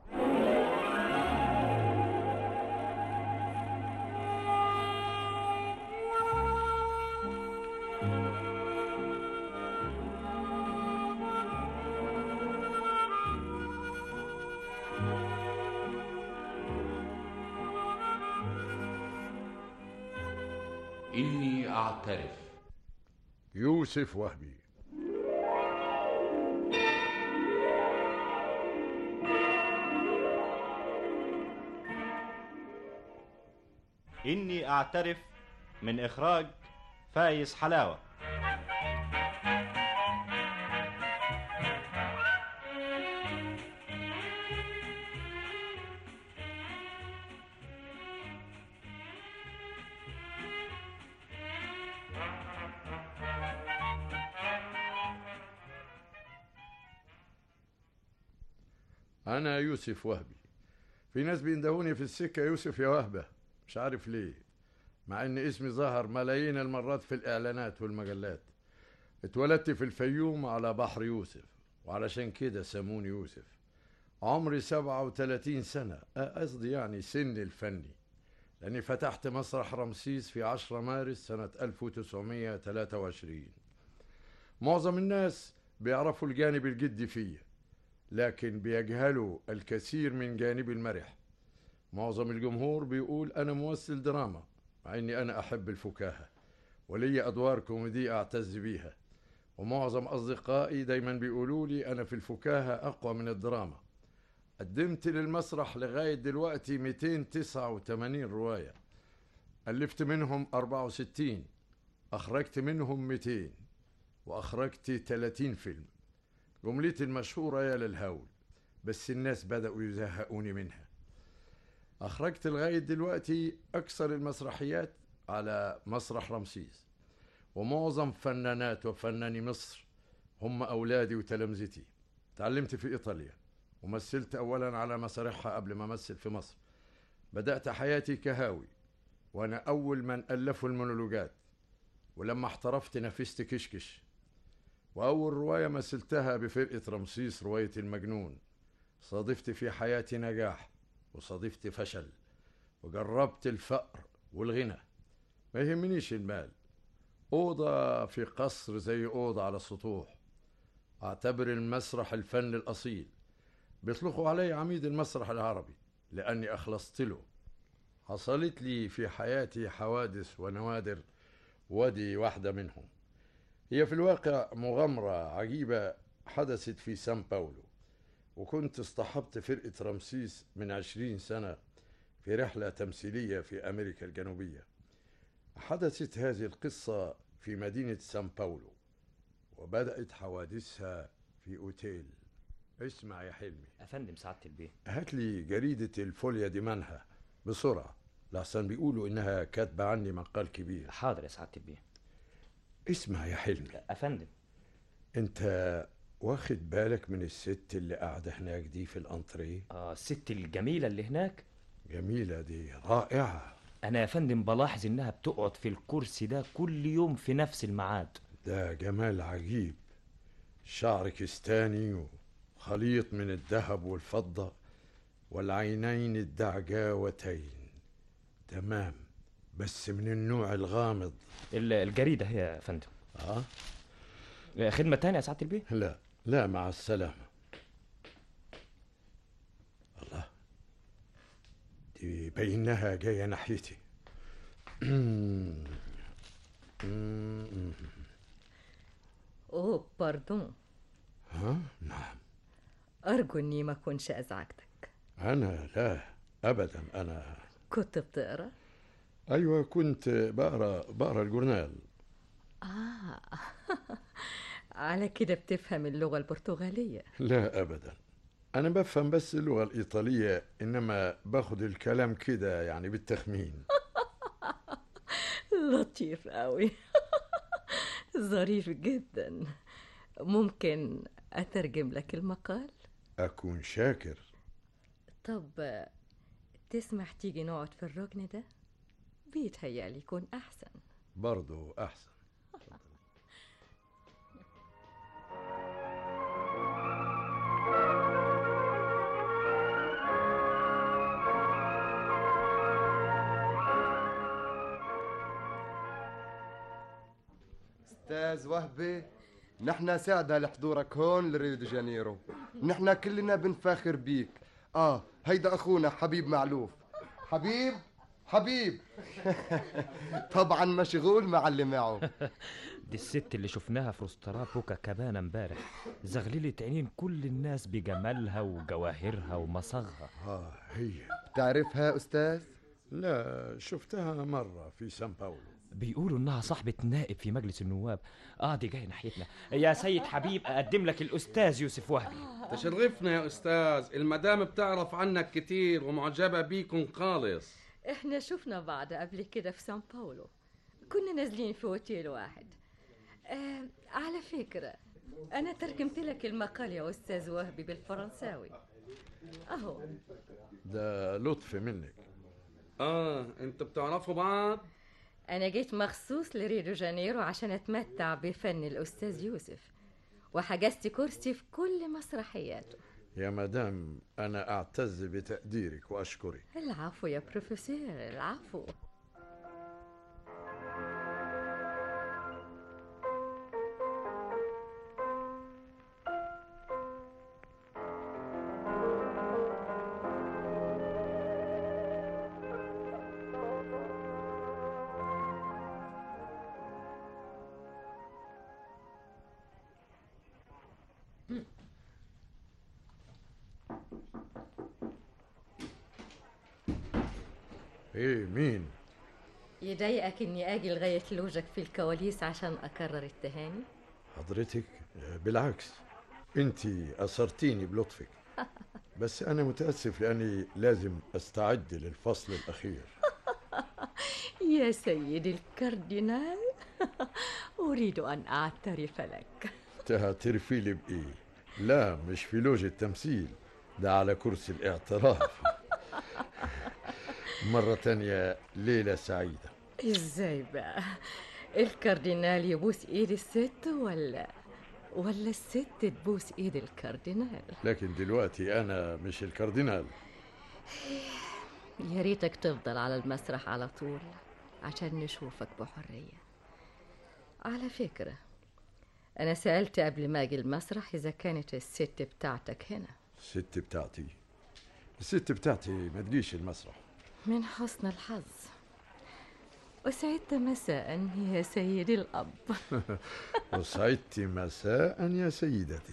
إني أعترف يوسف وهبي إني أعترف من إخراج فايز حلاوة أنا يوسف وهبي في ناس بيندهوني في السكة يوسف يا وهبة مش عارف ليه مع إن اسمي ظهر ملايين المرات في الإعلانات والمجلات اتولدت في الفيوم على بحر يوسف وعلشان كده سموني يوسف عمري سبعة وتلاتين سنة أه، قصدي يعني سني الفني لأني فتحت مسرح رمسيس في 10 مارس سنة 1923 معظم الناس بيعرفوا الجانب الجدي فيا لكن بيجهلوا الكثير من جانبي المرح معظم الجمهور بيقول أنا ممثل دراما مع إني أنا أحب الفكاهة ولي أدوار كوميدية أعتز بيها ومعظم أصدقائي دايما بيقولوا لي أنا في الفكاهة أقوى من الدراما قدمت للمسرح لغاية دلوقتي 289 رواية ألفت منهم 64 أخرجت منهم 200 وأخرجت 30 فيلم جملتي المشهورة يا للهول بس الناس بدأوا يزهقوني منها أخرجت لغاية دلوقتي أكثر المسرحيات على مسرح رمسيس ومعظم فنانات وفناني مصر هم أولادي وتلامذتي تعلمت في إيطاليا ومثلت أولا على مسارحها قبل ما أمثل في مصر بدأت حياتي كهاوي وأنا أول من ألفوا المونولوجات ولما احترفت نفست كشكش وأول رواية مثلتها بفرقة رمسيس رواية المجنون صادفت في حياتي نجاح وصادفت فشل وجربت الفقر والغنى ما يهمنيش المال أوضة في قصر زي أوضة على السطوح أعتبر المسرح الفن الأصيل بيطلقوا علي عميد المسرح العربي لأني أخلصت له حصلت لي في حياتي حوادث ونوادر ودي واحدة منهم هي في الواقع مغامرة عجيبة حدثت في سان باولو وكنت اصطحبت فرقة رمسيس من عشرين سنة في رحلة تمثيلية في أمريكا الجنوبية حدثت هذه القصة في مدينة سان باولو وبدأت حوادثها في أوتيل اسمع يا حلمي افندم سعاده البيه هات لي جريدة الفوليا دي منها بسرعة لحسن بيقولوا إنها كاتبة عني مقال كبير حاضر يا سعاده البيه اسمع يا حلمي افندم انت واخد بالك من الست اللي قاعدة هناك دي في الانتريه اه الست الجميله اللي هناك جميلة دي رائعة انا يا فندم بلاحظ انها بتقعد في الكرسي ده كل يوم في نفس الميعاد ده جمال عجيب شعر كستاني وخليط من الذهب والفضة والعينين الدعجاوتين تمام بس من النوع الغامض ال- الجريدة هي يا فندم اه خدمة تانية يا سعادة البيه لا لا مع السلامة الله دي بينها جاية ناحيتي اوه باردون ها نعم ارجو اني ما اكونش ازعجتك أنا لا أبدا أنا كنت بتقرا أيوة كنت بقرا بقرا الجورنال اه على كده بتفهم اللغه البرتغاليه لا أبدا أنا بفهم بس اللغة الإيطالية إنما باخد الكلام كده يعني بالتخمين لطيف قوي ظريف جدا ممكن اترجم لك المقال أكون شاكر طب تسمح تيجي نقعد في الركن ده بيتهيألي يكون احسن برضو أحسن استاذ وهبي نحن سعدة لحضورك هون لريو دي جانيرو نحن كلنا بنفاخر بيك اه هيدا اخونا حبيب معلوف حبيب حبيب طبعا مشغول مع اللي معه دي الست اللي شفناها في رستوران بوكا كابانا امبارح زغللت عينين كل الناس بجمالها وجواهرها ومصاغها آه هي تعرفها أستاذ؟ لا شفتها مرة في سان باولو بيقولوا انها صاحبة نائب في مجلس النواب اه دي جاي ناحيتنا يا سيد حبيب اقدم لك الاستاذ يوسف وهبي تشرفنا يا أستاذ المدام بتعرف عنك كتير ومعجبة بيكم خالص احنا شفنا بعض قبل كده في سان باولو كنا نازلين في اوتيل واحد آه على فكرة أنا ترجمت لك المقال يا أستاذ وهبي بالفرنساوي أهو ده لطف منك اه انتوا بتعرفوا بعض أنا جيت مخصوص لريو دي جانيرو عشان أتمتع بفن الأستاذ يوسف وحجزت كرسي في كل مسرحياته يا مدام أنا أعتز بتقديرك وأشكرك العفو يا بروفيسور العفو إيه مين يضايقك إني أجي لغاية لوجك في الكواليس عشان أكرر التهاني حضرتك آه، بالعكس أنت أثرتيني بلطفك بس أنا متأسف لأني لازم أستعد للفصل الأخير يا سيدي الكاردينال أريد أن أعترف لك تعترفي لي بإيه لا مش في لوج التمثيل ده على كرسي الاعتراف مرة تانية ليلة سعيدة إزاي بقى الكاردينال يبوس إيد الست ولا ولا الست تبوس إيد الكاردينال لكن دلوقتي أنا مش الكاردينال يا ريتك تفضل على المسرح على طول عشان نشوفك بحرية على فكرة أنا سألت قبل ما أجي المسرح إذا كانت الست بتاعتك هنا الست بتاعتي الست بتاعتي ما تجيش المسرح من حسن الحظ وسعدت مساء يا سيدي الأب وسعدت مساء يا سيدتي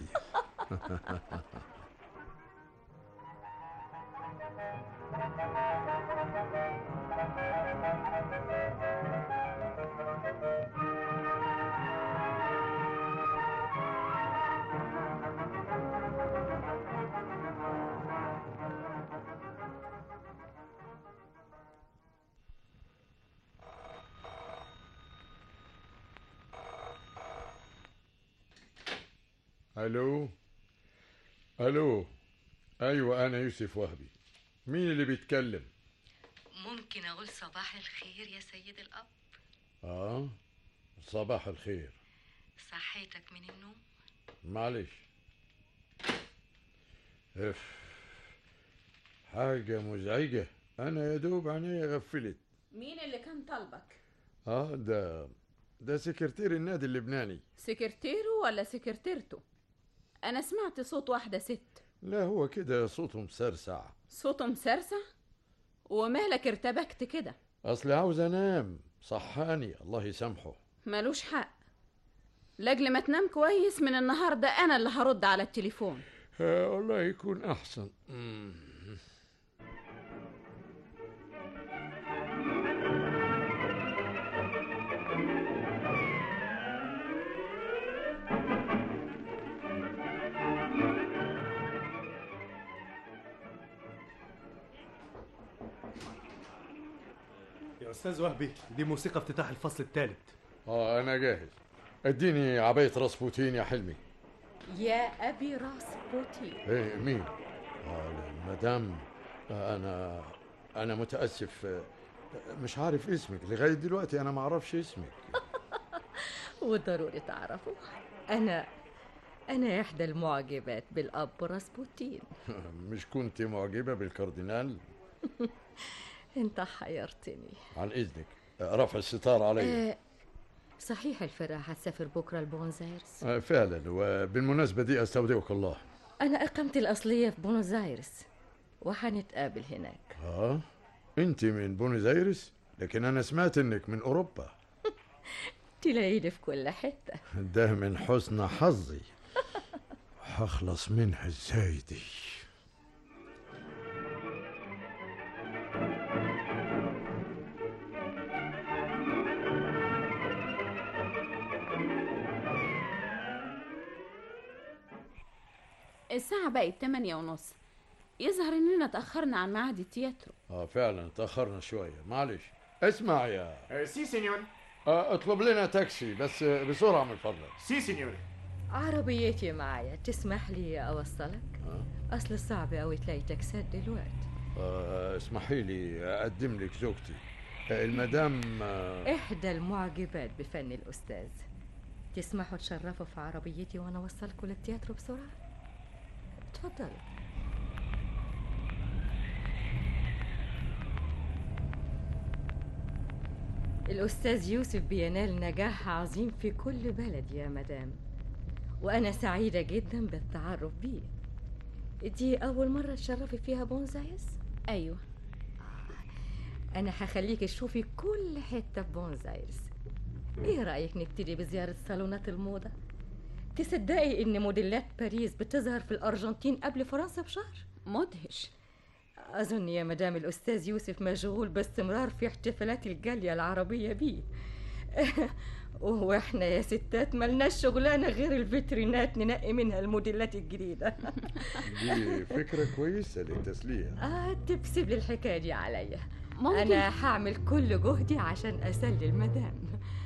الو الو ايوه انا يوسف وهبي مين اللي بيتكلم ممكن أقول صباح الخير يا سيد الأب اه صباح الخير صحيتك من النوم معلش اف حاجة مزعجة أنا يا دوب عيني غفلت مين اللي كان طالبك اه ده ده سكرتير النادي اللبناني سكرتيره ولا سكرتيرته انا سمعت صوت واحده ست لا هو كده صوته مسرسع صوته مسرسع ومالك ارتبكت كده اصلي عاوز انام صحاني الله يسامحه ملوش حق لاجل ما تنام كويس من النهارده انا اللي هرد على التليفون آه والله يكون احسن مم. يا استاذ وهبي دي موسيقى افتتاح الفصل الثالث اه انا جاهز اديني عباية راسبوتين يا حلمي يا أبي راس بوتي ايه مين اه المدام آه، انا انا متاسف آه، مش عارف اسمك لغايه دلوقتي انا ما اعرفش اسمك وضروري تعرفوا أنا أنا إحدى المعجبات بالأب راسبوتين مش كنت معجبه بالكاردينال أنت حيرتني عن اذنك آه، رفع الستار علي آه صحيح الفرقة هتسافر بكرة لبونز آيرس آه، فعلا وبالمناسبه دي استودعك الله أنا إقامتي الأصلية في بونوس آيرس وحنتقابل هناك اه انت من بونيس ايرس لكن انا سمعت انك من اوروبا تلاقيني في كل حتة ده من حسن حظي هخلص منها ازاي دي الساعة بقت تمانية ونص يظهر اننا تأخرنا عن ميعاد التياترو اه فعلا تاخرنا شويه معلش اسمع يا سي سينيور آه، اطلب لنا تاكسي بس آه، بسرعه من فضلك سي سينيور عربيتي معايا تسمح لي أوصلك أصل صعب أوي تلاقي تاكسات دلوقتي آه، اسمحي لي اقدم لك زوجتي آه، المدام آه، إحدى المعجبات بفن الأستاذ تسمحوا تشرفوا في عربيتي وأنا أوصلكوا للتياترو بسرعة تفضل الأستاذ يوسف بينال نجاح عظيم في كل بلد يا مدام وأنا سعيدة جدا بالتعرف بيه دي أول مرة تشرفي فيها بونزايس؟ أيوة أنا هخليك تشوفي كل حتة في بونزايرس إيه رأيك نبتدي بزيارة صالونات الموضة؟ تصدقي إن موديلات باريس بتظهر في الأرجنتين قبل فرنسا بشهر؟ مدهش أظن يا مدام الأستاذ يوسف مشغول باستمرار في احتفالات الجالية العربية بيه وإحنا يا ستات ملناش شغلانة غير الفيترينات ننقي منها الموديلات الجديدة دي فكره كويسه للتسليه آه تبسب لي الحكاية دي عليا ممكن- أنا هعمل كل جهدي عشان أسلي المدام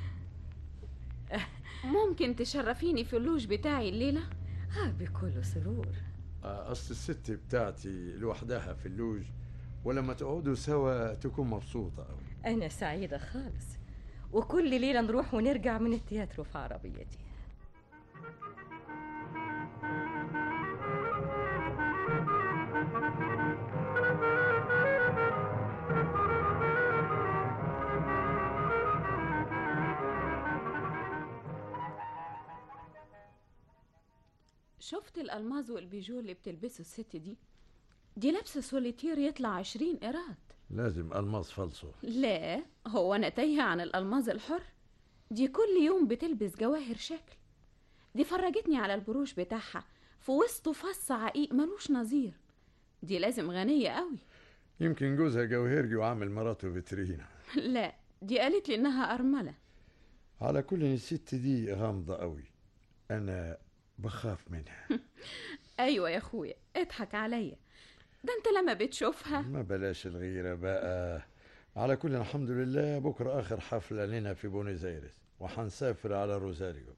ممكن تشرفيني في اللوج بتاعي الليلة؟ آه بكل سرور آه، اصل الست بتاعتي لوحدها في اللوج ولما تقعدوا سوا تكون مبسوطه أوي. أنا سعيدة خالص وكل ليلة نروح ونرجع من التياترو في عربيتي شفت الألماظ والبيجو اللي بتلبسه الست دي؟ دي لابسة سوليتير يطلع عشرين قيراط لازم الماس فالصو لا هو أنا تايهة عن الألماظ الحر دي كل يوم بتلبس جواهر شكل دي فرجتني على البروش بتاعها في وسطه فص عقيق ملوش نظير دي لازم غنية قوي يمكن جوزها جوهرجي وعامل مراته فيترينا لا دي قالت لي إنها أرملة على كل الست دي غامضة قوي أنا بخاف منها أيوة يا أخويا اضحك عليا ده أنت لما بتشوفها ما بلاش الغيرة بقى على كل الحمد لله بكرة آخر حفلة لنا في بونيس آيرس وحنسافر على روزاريو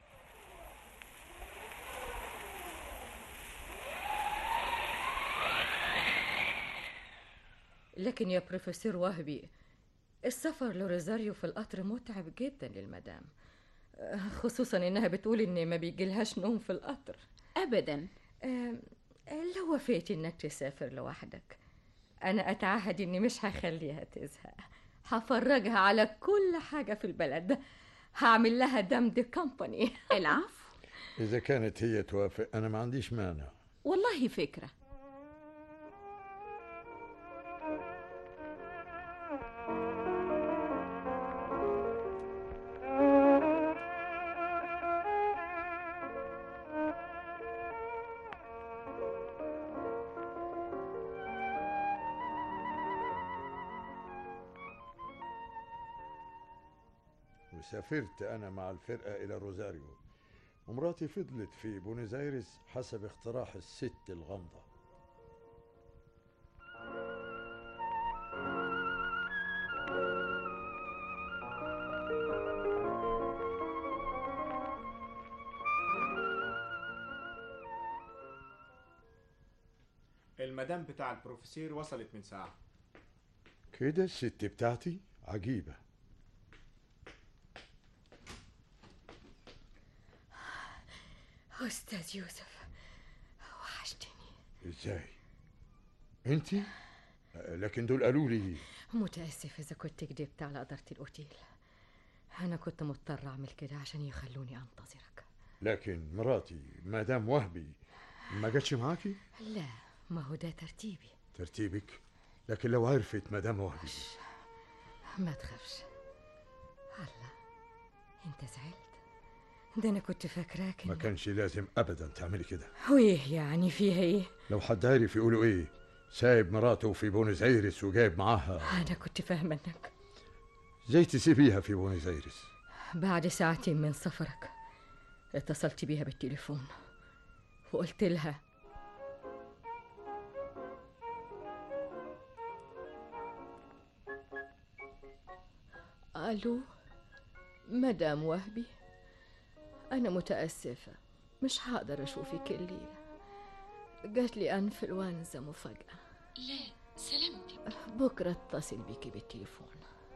لكن يا بروفيسور وهبي السفر لروزاريو في القطر متعب جدا للمدام آه، خصوصا انها بتقول ان ما بيجيلهاش نوم في القطر ابدا لو وافقتي انك تسافر لوحدك انا اتعهد اني مش هخليها تزهق هفرجها على كل حاجة في البلد هعمل لها دمد كومباني العفو إذا كانت هي توافق أنا ما عنديش مانع والله فكرة وسافرت أنا مع الفرقة إلى روزاريو ومراتي فضلت في بونيس آيرس حسب اقتراح الست الغامضة المدام بتاع البروفيسور وصلت من ساعة كده الست بتاعتي عجيبة أستاذ يوسف وحشتني إزاي أنت لكن دول قالوا لي متأسف إذا كنت كدبت على إدارة الأوتيل أنا كنت مضطر أعمل كده عشان يخلوني أنتظرك لكن مراتي مدام وهبي ما جاتش معاكي لا ما هو ده ترتيبي ترتيبك لكن لو عرفت مدام وهبي ما تخافش الله أنت زعلت ده أنا كنت فاكراك ما كانش لازم أبدا تعملي كده وإيه يعني فيها إيه لو حد عرف يقولوا إيه سايب مراته في بونيس آيرس وجايب معاها أنا كنت فاهمة إنك زي تسيبيها في بونيس آيرس بعد ساعتين من سفرك اتصلت بيها بالتليفون وقلت لها ألو مدام وهبي أنا متأسفة مش هقدر أشوفك الليلة جات لي أنفلونزا مفاجأة لا سلامتك بكرة اتصل بيكي بالتليفون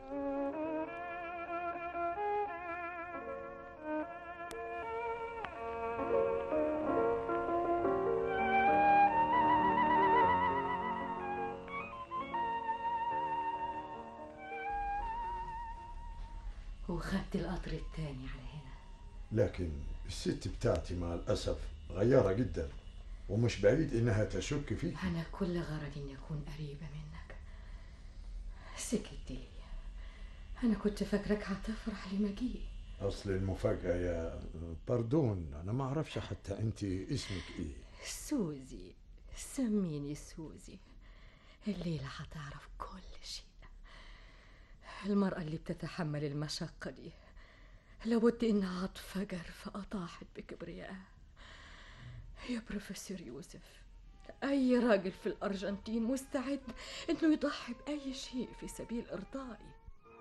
وخدت القطر التاني على هنا لكن الست بتاعتي مع الأسف غيارة جدا ومش بعيد إنها تشك فيك أنا كل غرضي إني أكون قريبة منك سكت لي أنا كنت فاكرك هتفرح لمجيئي أصل المفاجأة يا باردون أنا ما أعرفش حتى أنت اسمك إيه سوزي سميني سوزي الليلة هتعرف كل شيء المرأة اللي بتتحمل المشقة دي لابد إنها تفجر فأطاحت بكبريائها يا بروفيسور يوسف أي راجل في الأرجنتين مستعد إنه يضحي بأي شيء في سبيل إرضائي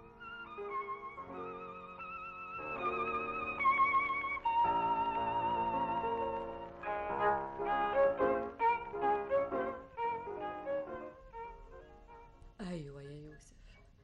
أيوة يا يوسف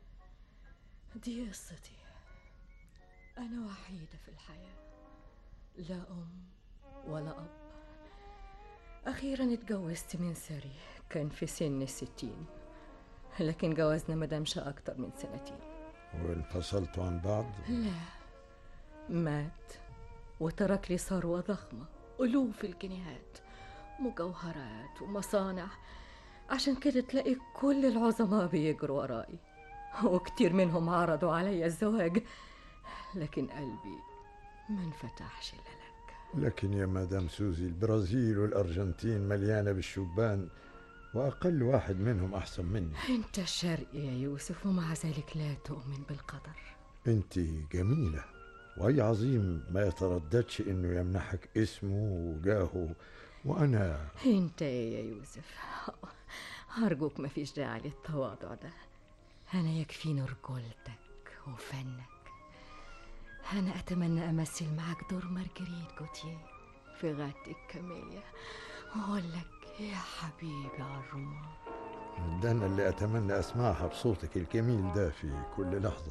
دي قصتي أنا وحيدة في الحياة لا أم ولا أب أخيرا اتجوزت من سري كان في سن الستين لكن جوازنا ما دامش أكتر من سنتين وانفصلتوا عن بعض لا مات وترك لي ثروة ضخمة ألوف الجنيهات مجوهرات ومصانع عشان كده تلاقي كل العظماء بيجروا ورائي وكتير منهم عرضوا علي الزواج لكن قلبي ما انفتحش إلا لك لكن يا مدام سوزي البرازيل والأرجنتين مليانة بالشبان وأقل واحد منهم أحسن مني أنت شرقي يا يوسف ومع ذلك لا تؤمن بالقدر أنت جميلة وأي عظيم ما يترددش إنه يمنحك اسمه وجاهه وأنا أنت إيه يا يوسف أرجوك ما فيش داعي للتواضع ده أنا يكفيني رجولتك وفنك أنا أتمنى أمثل معك دور مارجريت جوتيه في غادة الكاميليا وأقول لك يا حبيبي على الرمان ده أنا اللي أتمنى أسمعها بصوتك الجميل ده في كل لحظة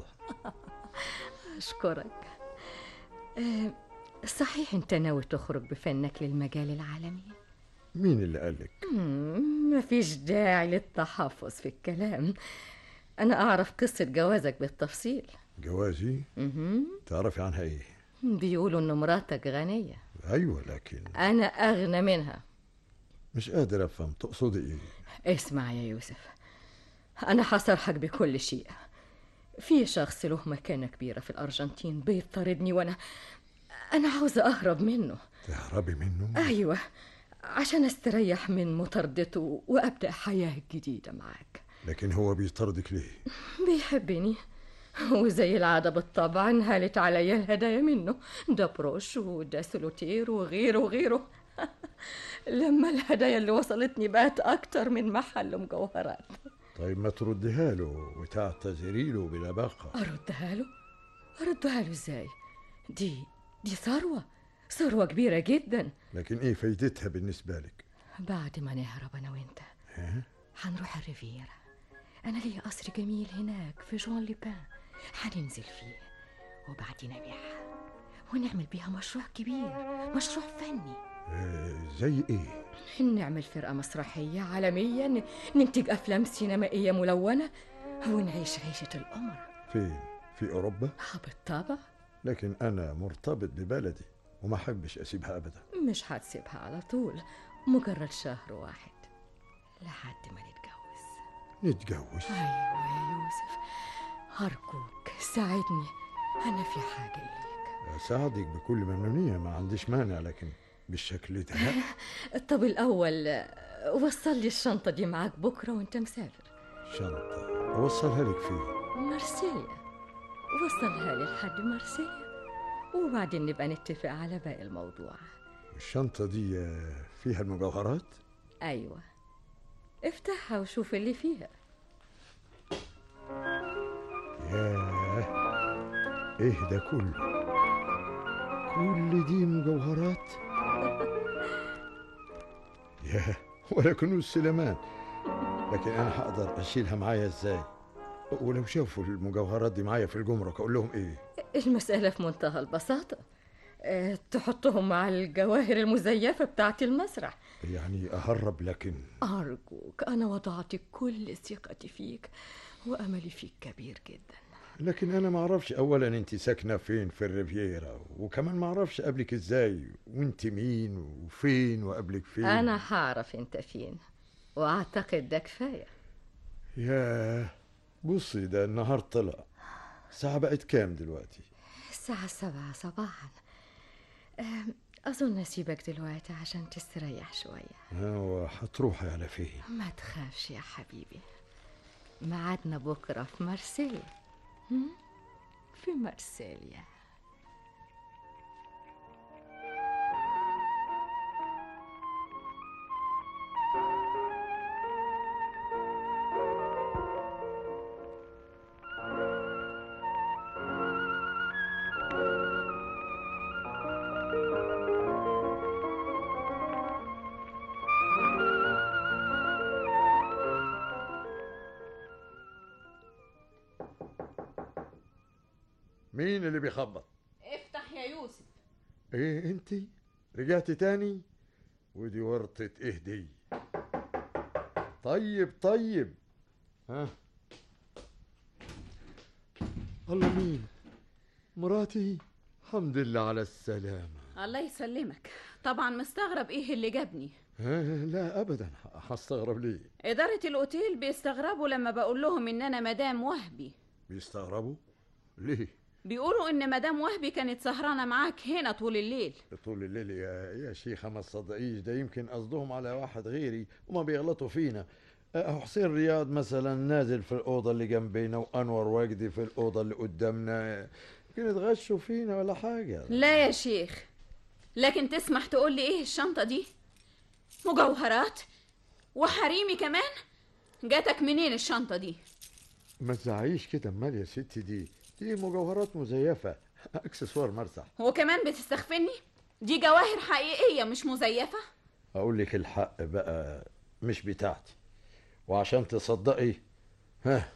أشكرك أه صحيح أنت ناوي تخرج بفنك للمجال العالمي؟ مين اللي قالك؟ مم، مفيش داعي للتحفظ في الكلام أنا أعرف قصة جوازك بالتفصيل جوازي مهم. تعرفي عنها ايه بيقولوا إن مراتك غنية ايوه لكن أنا أغنى منها مش قادر افهم تقصدي ايه اسمع يا يوسف أنا حصرحك بكل شيء في شخص له مكانة كبيرة في الأرجنتين بيطاردني وأنا أنا عاوزة أهرب منه تهربي منه أيوة عشان استريح من مطاردته وأبدأ حياة جديدة معاك لكن هو بيطردك ليه بيحبني وزي العادة بالطبع انهالت عليا الهدايا منه ده بروش وده سولوتير وغيره وغيره لما الهدايا اللي وصلتني بقت أكتر من محل مجوهرات طيب ما ترديها له وتعتذري له بلباقه أردها له أردها له إزاي دي دي ثروة ثروة كبيرة جدا لكن ايه فايدتها بالنسبه لك بعد ما نهرب أنا وأنت ها هنروح الريفيرا أنا ليا قصر جميل هناك في جون ليبان هننزل فيه وبعدين أبيعها ونعمل بيها مشروع كبير مشروع فني آه زي ايه نعمل فرقة مسرحية عالمية ن- ننتج أفلام سينمائية ملونة ونعيش عيشة القمر فين في اوروبا آه، بالطبع لكن انا مرتبط ببلدي وما احبش اسيبها ابدا مش هتسيبها على طول مجرد شهر واحد لحد ما نتجوز نتجوز أيوة يا يوسف أرجوك ساعدني أنا في حاجة إليك اساعدك بكل ممنونيه ما عنديش مانع لكن بالشكل ده لا. طب الأول آه، وصل لي الشنطة دي معاك بكرة وأنت مسافر شنطه اوصلها لك فين مارسيليا وصلها لي لحد مارسيليا وبعدين نبقى نتفق على باقي الموضوع الشنطه دي آه، فيها المجوهرات أيوة افتحها وشوف اللي فيها ياه ايه ده كله كل دي مجوهرات ياه ولا كنوز سليمان لكن انا هقدر اشيلها معايا ازاي ولو شافوا المجوهرات دي معايا في الجمرك اقول لهم ايه المسألة في منتهى البساطة آه، تحطهم مع الجواهر المزيفة بتاعة المسرح يعني اهرب لكن أرجوك أنا وضعت كل ثقتي فيك وأملي فيك كبير جدا لكن انا ما اعرفش اولا انت ساكنه فين في الريفيرا وكمان ما اعرفش قبلك ازاي وانت مين وفين وقبلك فين أنا هعرف أنت فين وأعتقد ده كفاية ياه بصي ده النهار طلع الساعة بقت كام دلوقتي؟ الساعة سبعة صباحا آم، أظن أسيبك دلوقتي عشان تستريح شوية هو هتروحي على فين؟ ما تخافش يا حبيبي ميعادنا بكرة في مارسيليا هم؟ في مارسيليا مين اللي بيخبط؟ افتح يا يوسف ايه انت؟ رجعتي تاني؟ ودي ورطة ايه دي؟ طيب طيب ها الله مين؟ مراتي الحمد لله على السلامة الله يسلمك طبعا مستغرب ايه اللي جابني ها لا ابدا هستغرب ليه؟ إدارة الأوتيل بيستغربوا لما بقول لهم إن أنا مدام وهبي بيستغربوا؟ ليه؟ بيقولوا إن مدام وهبي كانت سهرانة معاك هنا طول الليل طول الليل يا يا شيخة ما تصدقيش ده يمكن قصدهم على واحد غيري وما بيغلطوا فينا أه، حسين رياض مثلا نازل في الأوضة اللي جنبينا وأنور وجدي في الأوضة اللي قدامنا يمكن يتغشوا فينا ولا حاجة لا يا شيخ لكن تسمح تقول لي إيه الشنطة دي مجوهرات وحريمي كمان جاتك منين الشنطة دي ما تزعيش كده امال يا ستي دي دي مجوهرات مزيفة اكسسوار مرسح وكمان بتستخفني دي جواهر حقيقية مش مزيفة اقول لك الحق بقى مش بتاعتي وعشان تصدقي ها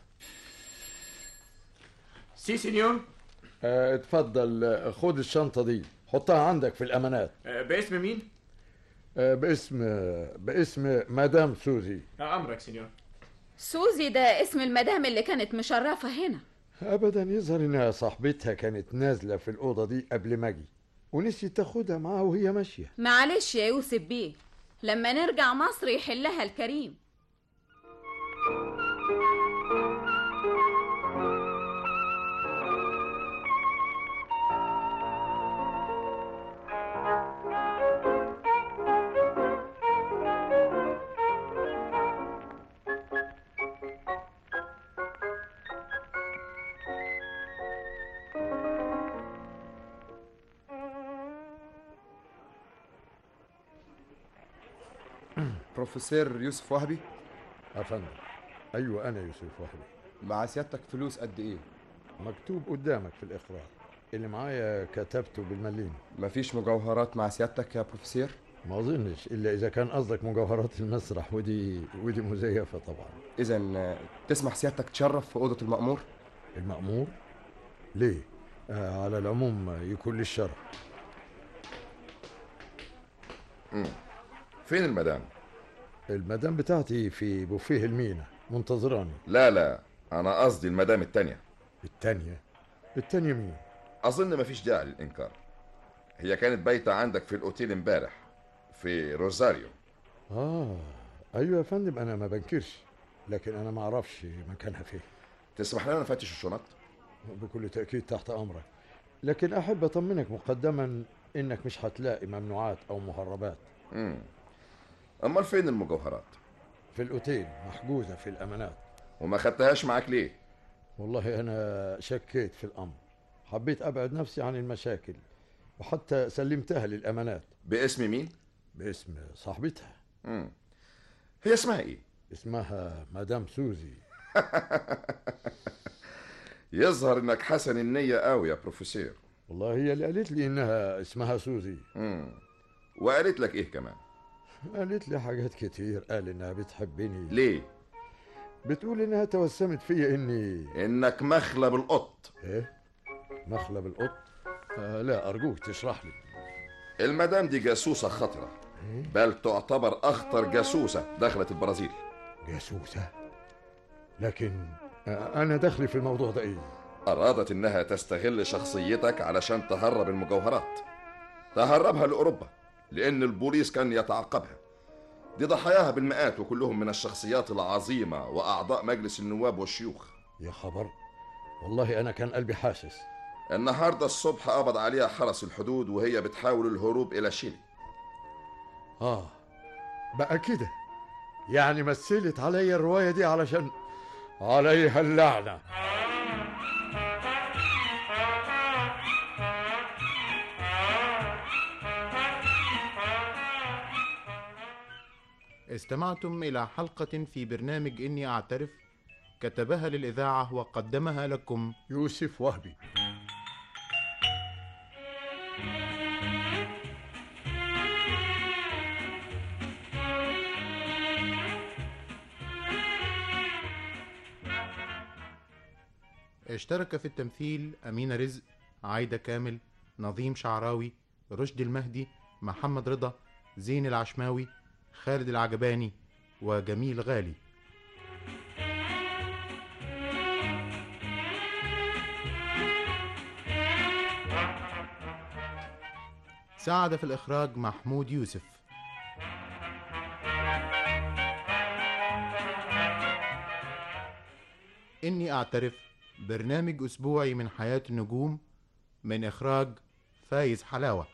سي سينيور اه اتفضل آه، خد الشنطة دي حطها عندك في الأمانات آه، باسم مين؟ آه، باسم باسم مدام سوزي آه، أمرك سينيور سوزي ده اسم المدام اللي كانت مشرفة هنا ابدا يظهر انها صاحبتها كانت نازله في الاوضه دي قبل ما اجي ونسيت تاخدها معاها وهي ماشيه معلش يا يوسف بيه لما نرجع مصر يحلها الكريم بروفيسور يوسف وهبي افندم ايوه انا يوسف وهبي مع سيادتك فلوس قد ايه مكتوب قدامك في الاقرار اللي معايا كتبته بالمليم مفيش مجوهرات مع سيادتك يا بروفيسور ما اظنش الا اذا كان قصدك مجوهرات المسرح ودي ودي مزيفه طبعا اذا تسمح سيادتك تشرف في اوضه المأمور المأمور ليه آه على العموم يكون لي الشرف مم. فين المدام المدام بتاعتي في بوفيه المينا منتظراني لا لا انا قصدي المدام التانية التانية التانية مين اظن مفيش داعي للانكار هي كانت بايتة عندك في الاوتيل امبارح في روزاريو اه ايوه يا فندم انا ما بنكرش لكن انا ما اعرفش مكانها فين تسمح لنا نفتش الشنط بكل تاكيد تحت امرك لكن احب اطمنك مقدما انك مش هتلاقي ممنوعات او مهربات امم امال فين المجوهرات في الاوتيل محجوزه في الامانات وما خدتهاش معاك ليه والله انا شكيت في الامر حبيت ابعد نفسي عن المشاكل وحتى سلمتها للامانات باسم مين باسم صاحبتها امم هي اسمها ايه اسمها مدام سوزي يظهر انك حسن النية قوي يا بروفيسور والله هي اللي قالت لي انها اسمها سوزي امم وقالت لك ايه كمان قالت لي حاجات كتير قال انها بتحبني ليه بتقول انها توسمت فيا اني انك مخلب القط ايه مخلب القط آه لا ارجوك تشرح لي المدام دي جاسوسة خطرة بل تعتبر اخطر جاسوسة دخلت البرازيل جاسوسة لكن آه انا دخلي في الموضوع ده ايه ارادت انها تستغل شخصيتك علشان تهرب المجوهرات تهربها لاوروبا لان البوليس كان يتعقبها دي ضحاياها بالمئات وكلهم من الشخصيات العظيمة واعضاء مجلس النواب والشيوخ يا خبر والله انا كان قلبي حاسس النهارده الصبح قبض عليها حرس الحدود وهي بتحاول الهروب الى شيلي اه بقى كده يعني مثلت عليا الرواية دي علشان عليها اللعنة استمعتم إلى حلقة في برنامج إني أعترف كتبها للإذاعة وقدمها لكم يوسف وهبي اشترك في التمثيل أمينة رزق عايدة كامل نظيم شعراوي رشدي المهدي محمد رضا زين العشماوي خالد العجباني وجميل غالي ساعد في الإخراج محمود يوسف إني أعترف برنامج أسبوعي من حياة النجوم من إخراج فايز حلاوة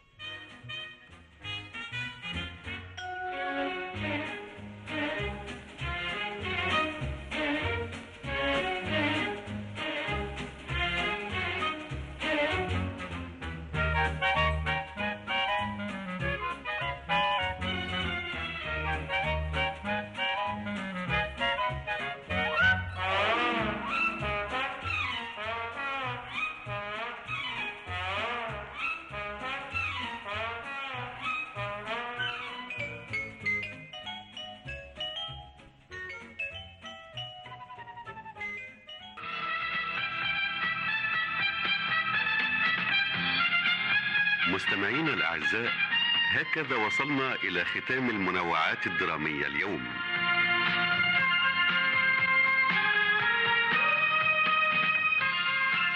مستمعينا الأعزاء هكذا وصلنا إلى ختام المنوعات الدرامية اليوم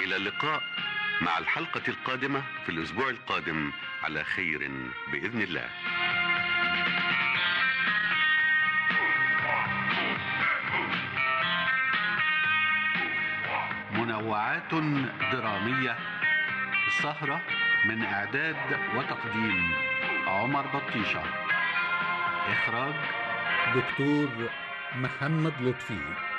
إلى اللقاء مع الحلقة القادمة في الأسبوع القادم على خير بإذن الله منوعات درامية السهرة من إعداد وتقديم عمر بطيشة إخراج دكتور محمد لطفي